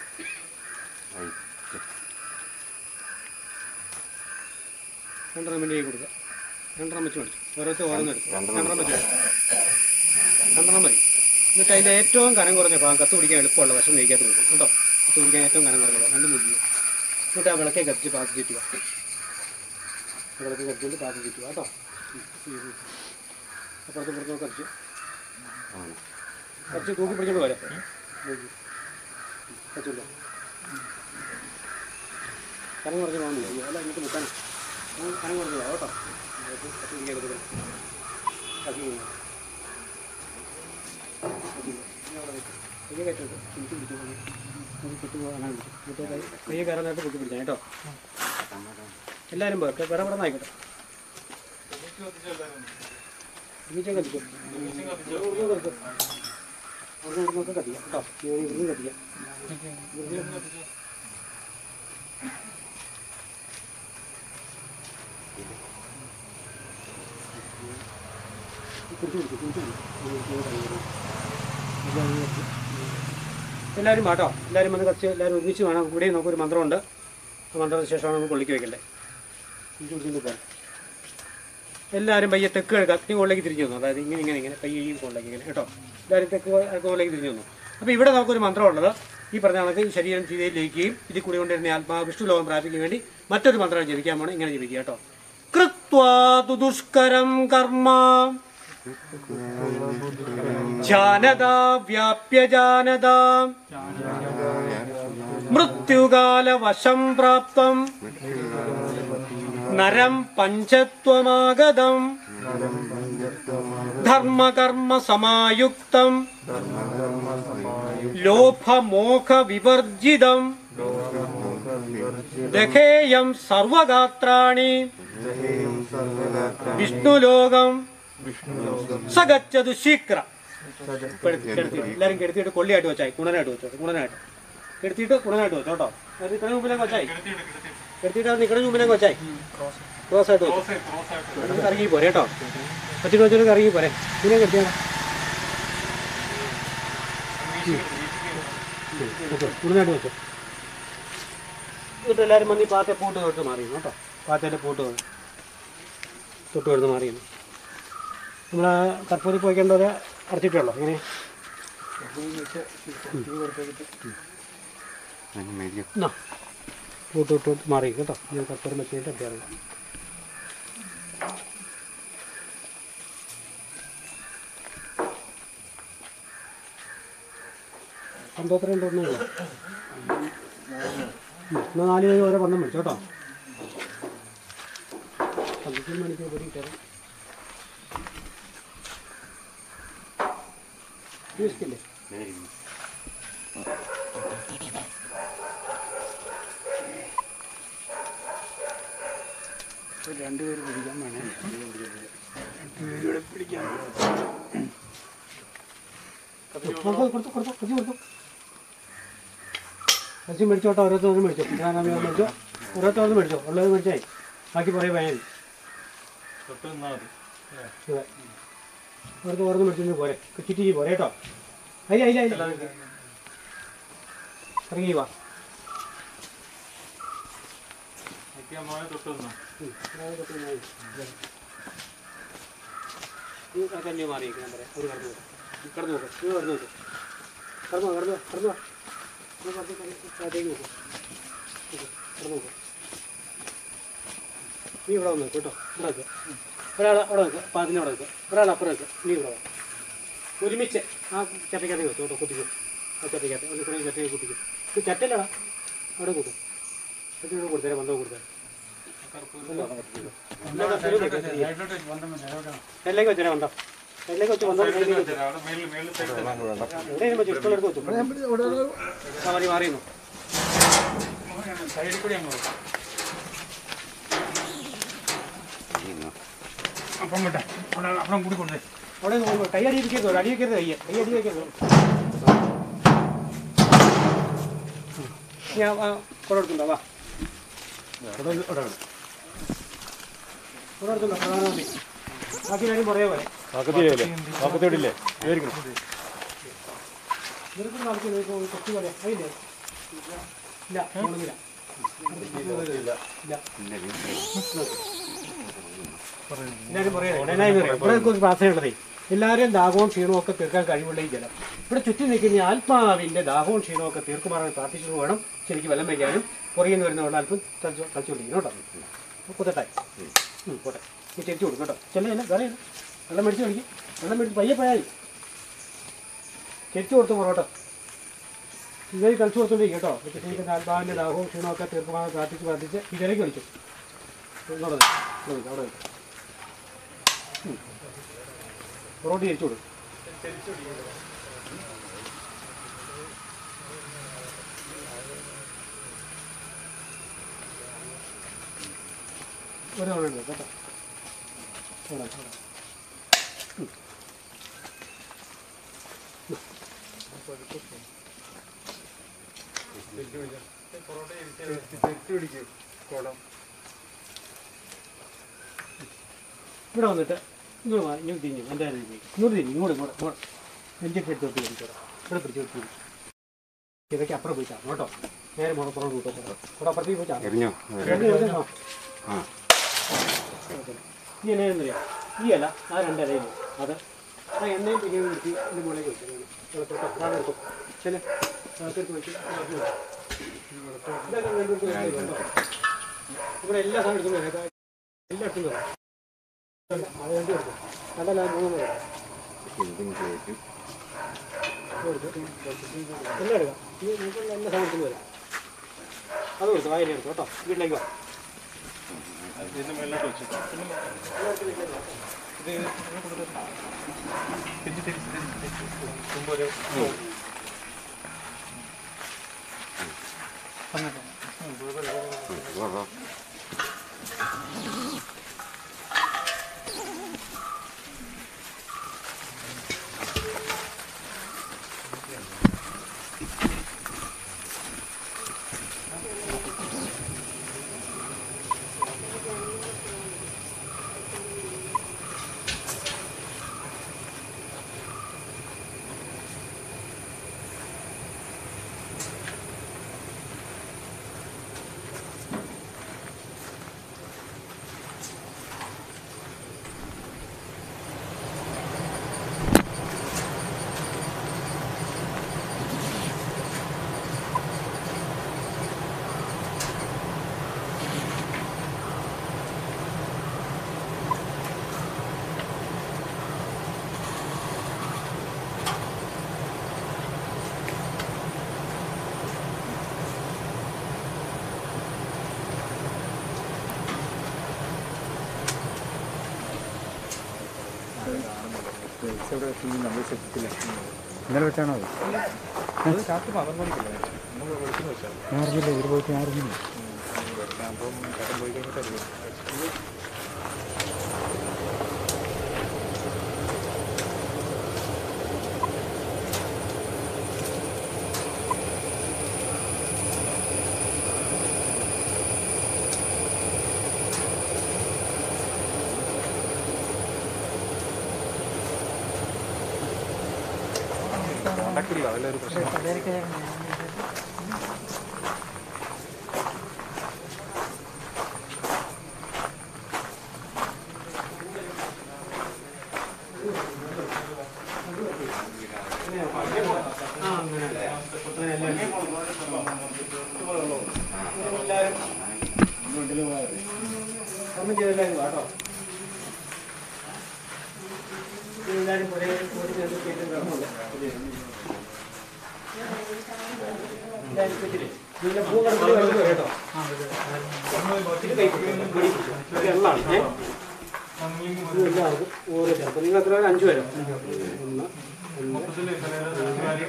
രണ്ടെണ്ണം വേണ്ടി കൊടുക്കുക രണ്ടെണ്ണം വെച്ച് മേടിച്ചു ഓരോരുത്തർ ഓരോന്ന് എടുക്കും രണ്ടെണ്ണം വെച്ച് മേടിച്ചു. രണ്ടെണ്ണം മതി എന്നിട്ട് അതിൻ്റെ ഏറ്റവും കനം കുറഞ്ഞ ഭാഗം കത്ത് പിടിക്കാൻ എളുപ്പമുള്ള വശം നീക്കാത്ത കൊടുക്കും കേട്ടോ കത്ത് പിടിക്കാൻ ഏറ്റവും കനം കുറഞ്ഞ ഭാഗം രണ്ടും മുടിക്കുക എന്നിട്ട് ആ വിളക്കെ കത്തിച്ച് പാത്തി ചുറ്റുക വിളക്ക് കത്തിച്ചുകൊണ്ട് പാത്തി ചുറ്റുക കേട്ടോ അപ്പുറത്തും പുറത്തും കത്തിച്ച് കത്തിച്ച് തൂക്കി പിടിച്ചോണ്ട് പോരെ കത്തിച്ചോണ്ടോ കനം കുറഞ്ഞ ഭാഗം അല്ല എന്നിട്ട് മുക്കാൻ കനം കുറഞ്ഞ ഭാഗം കേട്ടോ കത്ത് പിടിക്കാൻ കൊടുക്കണം കത്തി വീഴും. കത്തി വീഴും. കയ്യെ കയറ്റരുത്. പിടിച്ച് പിടിച്ച് പോയി. അത് കെട്ടി പോകാൻ അങ്ങനെ പിടിച്ചു. മറ്റേ കൈ കയ്യെ കയറാൻ നേരത്തെ പൊക്കി പിടിച്ചാൽ കേട്ടോ എല്ലാവരും പോയി വേറെ വേറെ ആയിക്കോട്ടെ ഒരുമിച്ച് കത്തിക്കും ഇവിടുന്ന് കത്തിക്കും. അവിടുന്ന് ഇവിടുന്നൊക്കെ കത്തിക്കാം കേട്ടോ ഇവിടുന്ന് കത്തിക്കാം ഇവിടുന്ന് എല്ലാവരും വാട്ടോ എല്ലാവരും വന്ന് കത്തിച്ച് എല്ലാവരും ഒരുമിച്ച് വേണം ഇവിടെ നമുക്കൊരു മന്ത്രമുണ്ട് ആ മന്ത്രത്തിന് ശേഷമാണ് നമുക്ക് കൊള്ളിക്ക് വെക്കണ്ടേ ഇത് കുടിച്ചിട്ട് പോകാം എല്ലാവരും പയ്യെ തെക്ക് കിഴക്ക് അഗ്നി കോളിലേക്ക് തിരിഞ്ഞു വന്നു അതായത് ഇങ്ങനെ ഇങ്ങനെ ഇങ്ങനെ പയ്യെ ഈ കോളിലേക്ക് ഇങ്ങനെ കേട്ടോ എല്ലാവരും തെക്ക് കോളിലേക്ക് തിരിഞ്ഞു വന്നു അപ്പോൾ ഇവിടെ നമുക്കൊരു മന്ത്രമുള്ളത് ഈ പറഞ്ഞ കണക്ക് ഈ ശരീരം ചെയ്തയിൽ ലയിക്കുകയും ഇതിൽ കൂടി കൊണ്ടിരുന്ന ആത്മാവ് വിഷ്ണു ലോകം പ്രാപിക്കാൻ വേണ്ടി മറ്റൊരു മന്ത്രം ജപിക്കാൻ പോകണം ഇങ്ങനെ ജപിക്കുക കേട്ടോ കൃത്വാ തു ദുഷ്കരം കർമ്മ ജാനതാ വ്യാപ്യ ജാനതാ മൃത്യുകാലവശം പ്രാപ്തം നരം പഞ്ചത്വമാഗതം ധർമ്മകർമ്മ സമായുക്തം ലോഭമോഹ വിവർജിതം ദഖേയം സർവഗാത്രാണി വിഷ്ണുലോകം സഗച്ചതു ശീക്ര എല്ലാരും കെടുത്തിയിട്ട് കൊള്ളിയായിട്ട് വെച്ചായി കുണനായിട്ട് വെച്ചോ കുണനായിട്ട് കെടുത്തിയിട്ട് കുണനായിട്ട് വെച്ചോ കേട്ടോ അത് നിക്കണ മുമ്പിലേക്ക് വെച്ചായി കെടുത്തിട്ട് അത് നിക്കണ മുമ്പിലേക്ക് വെച്ചായി ക്രോസ് ആയിട്ട് വെച്ചോ എന്നിട്ട് കറങ്ങി പോരെ കേട്ടോ വെച്ചിട്ട് വെച്ചിട്ട് കറങ്ങി പോരെ ഇതിനെ കെടുത്തിയാണ് കുണനായിട്ട് വെച്ചോ എന്നിട്ട് എല്ലാവരും വന്ന് ഈ പാത്തെ പൂട്ട് തൊട്ട് മാറിയുന്നു കേട്ടോ പാത്തേൻ്റെ പൂട്ട് തൊട്ട് തൊട്ട് മാറിയുന്നു നമ്മൾ കർപ്പൂരി പോയിക്കേണ്ടത് അടച്ചിട്ടുള്ളൂ ഇങ്ങനെ എന്നാ പൂട്ട് തൊട്ട് തൊട്ട് മാറി കേട്ടോ ഞാൻ കർപ്പൂരം വെച്ചിട്ട് അടിയാറുണ്ട് അമ്പത്തി രണ്ട് ഒന്നുമില്ല എന്നാൽ നാല് പേര് ഓരോ പന്തം മേടിച്ചു കേട്ടോ പന്തത്തിൽ മണിക്കൂർ കൂടി ഇട്ടേരാം യൂസ്ക്കില്ലേ രണ്ടുപേര് പിടിക്കാൻ വേണേ പിടിക്കാൻ കൊടുത്തു കൊടുത്തു കൊടുത്തു കൊടുത്തു കുറച്ച് മേടിച്ചോട്ടോ ഓരോരുത്തരും മേടിച്ചോ ഞാൻ മേടിച്ചോ ഓരോരുത്തരും മേടിച്ചോ ഉള്ളത് മേടിച്ചായി ബാക്കി പറയും വേണം അതെ അവർക്ക് ഓരോന്ന് മേടിച്ചു പോരെ ചുറ്റി പോരെ കേട്ടോ അയ്യ അയ്യ അയ്യ ഇറങ്ങി വാ കഞ്ഞി മാറിയിരിക്കും ഞാൻ പറയാം ഒരു കടന്നു നോക്ക് കടന്നു നോക്ക് നീ കടന്നു നോക്ക് കടന്നു കടന്നു കടന്നു വാ നീ പതുക്കെ കടന്ന് താഴത്തേക്ക് നോക്ക് നോക്ക്, കടന്നു നോക്ക് നീ ഇവിടെ വന്ന് നോക്ക് കേട്ടോ ഇവിടെ വെക്കുക ഒരാൾ അവിടെ വെക്കുക പാതിന് അവിടെ വെക്കുക ഒരാൾ അപ്പുറം വെക്കുക നീ ഇവിടെ വാ ഒരുമിച്ച് ആ ചട്ടയ്ക്കകത്ത് വെച്ചു കേട്ടോ കുട്ടിക്കും ആ ചട്ടയ്ക്കകത്ത് ഒന്ന് കുറേ ചട്ടയിൽ കുട്ടിക്കും ഇത് ചട്ടല്ലടാ അവിടെ കൂട്ടും ചട്ടയോട് കൊടുത്തേ ബന്ധം കൊടുത്തേ എല്ലാം വെച്ചാൽ ബന്ധം എല്ലാം വെച്ച് ബന്ധം എവിടെയും വെച്ച് ഇഷ്ടമുള്ളടത്ത് വെച്ചു ആ മതി മാറിയുന്നു അപ്പം വിട്ടെ അവിടെ അപ്പം കൂടി കൊണ്ടേ അവിടെ കൈ അടി ഇരിക്കരുത് അടി വെക്കരുത് കയ്യ കൈ അടി വെക്കരുത് ഞാൻ കുട എടുത്തുണ്ടോ വാ കുട എടുത്തുണ്ടോ പ്രധാനമന്ത്രി ബാക്കി കാര്യം പറയാ പോലെ കാക്കത്തിയില്ലേ കാക്കത്തിയോടില്ലേ വിചാരിക്കണം നിനക്ക് നടക്കുന്നത് കൊച്ചു പോലെ അതില്ലേ ഇല്ല പോകണമെന്നില്ല ഇല്ല എല്ലാവരും പറയാം ഇവിടെ ഒരു പ്രാർത്ഥനയുള്ളതേ എല്ലാവരെയും ദാഹവും ക്ഷീണവും ഒക്കെ തീർക്കാൻ കഴിവുള്ള ഈ ജലം ഇവിടെ ചുറ്റി നിൽക്കുന്ന ആത്മാവിന്റെ ദാഹവും ക്ഷീണവും ഒക്കെ തീർക്കുമാറാൻ പ്രാർത്ഥിച്ചു വേണം ശരിക്കും വെള്ളം വയ്ക്കാനും പുറകിൽ നിന്ന് വരുന്ന വെള്ളം അല്പം തളിച്ചു തളിച്ചുകൊണ്ടിരിക്കണം കേട്ടോ കുത്തട്ടായി ഉം, പോട്ടെ നീ തിരിച്ചു കൊടുക്കും കേട്ടോ ചെല്ല ചെല്ല വേറെ ഇല്ല. വെള്ളം മേടിച്ച് കളിക്കും വെള്ളം മേടിച്ച് പയ്യെ പോയാൽ മതി തിരിച്ചു കൊടുത്തു പൊറോട്ടോ ഇതായി കളിച്ചു കൊടുത്തോണ്ടിരിക്കും കേട്ടോ ചുറ്റിനിൽക്കുന്ന ആത്മാവിന്റെ ദാഹവും ക്ഷീണവും ഒക്കെ തീർക്കുമാറാൻ പ്രാർത്ഥിച്ച് പ്രാർത്ഥിച്ച് ഇതിലേക്ക് കളിച്ചു ഇങ്ങോട്ട് വരൂ. ഇവിടെ വരൂ. അവിടെ വരൂ. പൊറോട്ട തിരിച്ചു കൊടുക്കും ഒരു തവണ ഉണ്ട് കേട്ടോ ഇവിടെ, ഇവിടെ. ഇവിടെ വന്നിട്ട് ഇങ്ങോട്ട് വാ ഇങ്ങോട്ട് തിരിഞ്ഞു എൻ്റെ അതിലേക്ക് ഇങ്ങോട്ട് തിരിഞ്ഞു ഇങ്ങോട്ട് ഇങ്ങോട്ട് ഇങ്ങോട്ട് നെഞ്ചൊക്കെ എടുത്ത് വെച്ച് പിടിച്ചോ ഇവിടെ പിടിച്ച് വെച്ച് പിടിച്ചു ഇതൊക്കെ അപ്പുറം പോയി ചാടണം കേട്ടോ നേരെ മുളപ്പുറം കൂട്ടോ ഇവിടെ അപ്പുറത്തേക്ക് പോയി ചാടണം എറിഞ്ഞോ എറിഞ്ഞ് എറിഞ്ഞോ. ആ ഈ ഇല എന്നറിയാം ഈ ഇല ആ രണ്ട് ഇലയിൽ അത് ആ എണ്ണയും പിന്നെയും എടുത്ത് ഇതിൻ്റെ മുകളിലേക്ക് വെച്ചു വെളുത്തോട്ടോ അതാണ് എടുക്കും ചില അകത്തേക്ക് വെച്ച് ഇളക്കി വെച്ചു. ഇതൊക്കെ രണ്ടുപേർക്ക് വേണ്ടി കണ്ടോ? ഇവിടെ എല്ലാ സാധനം എടുത്തു എല്ലാം എടുത്തു അത് രണ്ടും എടുക്കും കണ്ടല്ല മൂന്നും എടുക്കും എന്തും കേട്ടു എല്ലാം എടുക്കാം ഈ നിങ്ങൾക്ക് എല്ലാ സാധനം എടുത്തു വരാം അത് കൊടുത്തു വായന എടുത്തു കേട്ടോ വീട്ടിലേക്ക് വാ വാ വാ ഇന്നലെ വെച്ചാണോ അത് രാത്രി പന്ത്രണ്ട് മണിക്കല്ലേ ഞാൻ അറിഞ്ഞില്ല ഇവർ പോയിട്ട് ഞാൻ അറിഞ്ഞില്ല അപ്പം ചേട്ടൻ പോയി കഴിഞ്ഞിട്ടറിയാം കോണ്ടാക്റ്റില്ല അതല്ലേ ഒരു പ്രശ്നം ആ അങ്ങനെ അങ്ങനെ എല്ലാം ഒന്നും ചെയ്തില്ലായിരുന്നു കേട്ടോ എല്ലാവരും ഒരേ ഒരു ചേർത്ത് കേട്ട് കിടന്നുണ്ട് എല്ലാവരും വെച്ചില്ലേ ഇതിന്റെ പൂ കടന്നിട്ട് വരുന്നത് കേട്ടോ ഇത് കൈ പിടിച്ചോ, പിടി പിടിച്ചോ. ഇത് എള്ളാണ് ഏ ഇത് എല്ലാവർക്കും ഓരോ ചേർത്ത് നിങ്ങൾ എത്ര പേര് അഞ്ചു പേരോ ഒന്ന് ഒന്ന് നാല്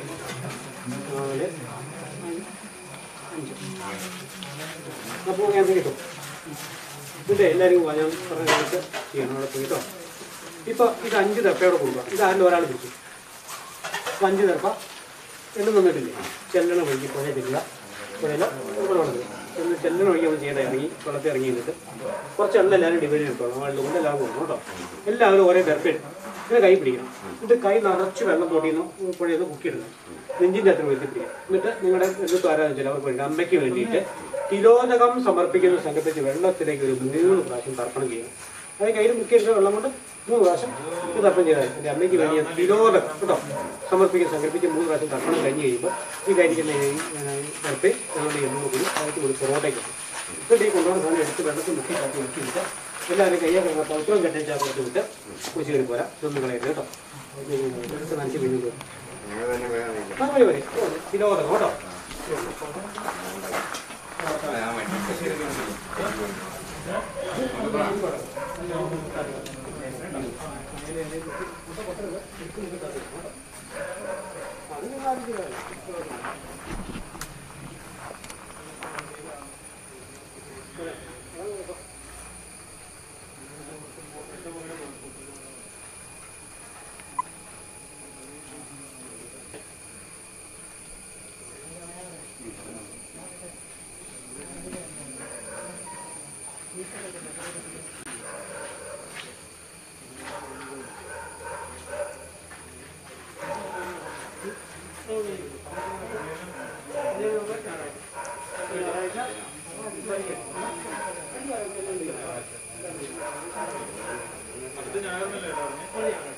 അഞ്ച് അപ്പോൾ ഞാൻ കിട്ടും ഇതിൻ്റെ എല്ലാവരും ഞാൻ പറഞ്ഞ കണക്ക് ചെയ്യണം അവിടെ പോയിട്ടോ ഇപ്പോൾ ഇത് അഞ്ച് തെപ്പയോടെ കൊടുക്കുക ഇത് ആരിലും ഒരാൾ പിടിച്ചു അപ്പോൾ അഞ്ച് തെപ്പ എണ്ണ തന്നിട്ടില്ലേ ചെല്ലണ ഒഴുകി പുഴ ചെല്ലുക പുഴയിൽ വെള്ളമുള്ളത് ചെന്ന് ചെല്ലണ ഒഴുകി നമ്മൾ ചെയ്യേണ്ട ഇറങ്ങി വെള്ളത്തിൽ ഇറങ്ങി നിന്നിട്ട് കുറച്ച് എണ്ണ എല്ലാവരും ഡിവൈഡ് ചെയ്തിട്ടോ ആളുടെ കൊണ്ട് എല്ലാവരും കൊടുക്കണം കേട്ടോ എല്ലാവരും ഒരേ തെരപ്പ ഇങ്ങനെ കൈ പിടിക്കണം ഇത് കൈ നിറച്ച് വെള്ളം തോട്ടിന്ന് പുഴയിൽ നിന്ന് കുക്കിയിടണം നെഞ്ചിൻ്റെ അത്ര വരുത്തി പിടിക്കുക എന്നിട്ട് നിങ്ങളുടെ എന്തൊക്കെ ആരാധന വെച്ചാൽ അവർക്ക് വേണ്ടി അമ്മയ്ക്ക് വേണ്ടിയിട്ട് തിലോദകം സമർപ്പിക്കുന്ന സങ്കല്പിച്ച് വെള്ളത്തിലേക്ക് ഒരു മൂന്ന് പ്രാവശ്യം തർപ്പണം ചെയ്യണം അത് കയ്യിൽ മുക്കിയിട്ട് വെള്ളം കൊണ്ട് മൂന്ന് പ്രാവശ്യം ഇത് തർപ്പണം ചെയ്താൽ എൻ്റെ അമ്മയ്ക്ക് വേണ്ടി ഞാൻ തിലോദകം കേട്ടോ സമർപ്പിക്കുന്ന സങ്കല്പിച്ച് മൂന്ന് പ്രാവശ്യം തർപ്പണം കഴിഞ്ഞ് കഴിയുമ്പോൾ ഈ കഴിക്കുന്ന ഈ തർപ്പേ ഞങ്ങളുടെ എണ്ണ കൂടി അതിന് കൂടി പൊറോട്ടയ്ക്ക് എന്നിട്ട് ഈ കൊണ്ടുപോകുന്ന സാധനം എടുത്ത് വെള്ളത്തിൽ മുക്കി കാട്ടി മുക്കി വിട്ട് എല്ലാവരും കയ്യൊക്കെ പൗത്രം കെട്ടി ചാക്കോട്ട് വിട്ട് കുറിച്ച് കയറി പോരാ ഇതൊന്നും കളയരുത് കേട്ടോ എടുത്ത് നനച്ച് പിന്നിൽ പോരാ നിങ്ങൾ തന്നെ വേണം ആ, മതി മതി തിലോദകം കേട്ടോ ഞാൻ വേണ്ടി അടുത്ത ഞായറിനല്ലേ പറഞ്ഞേ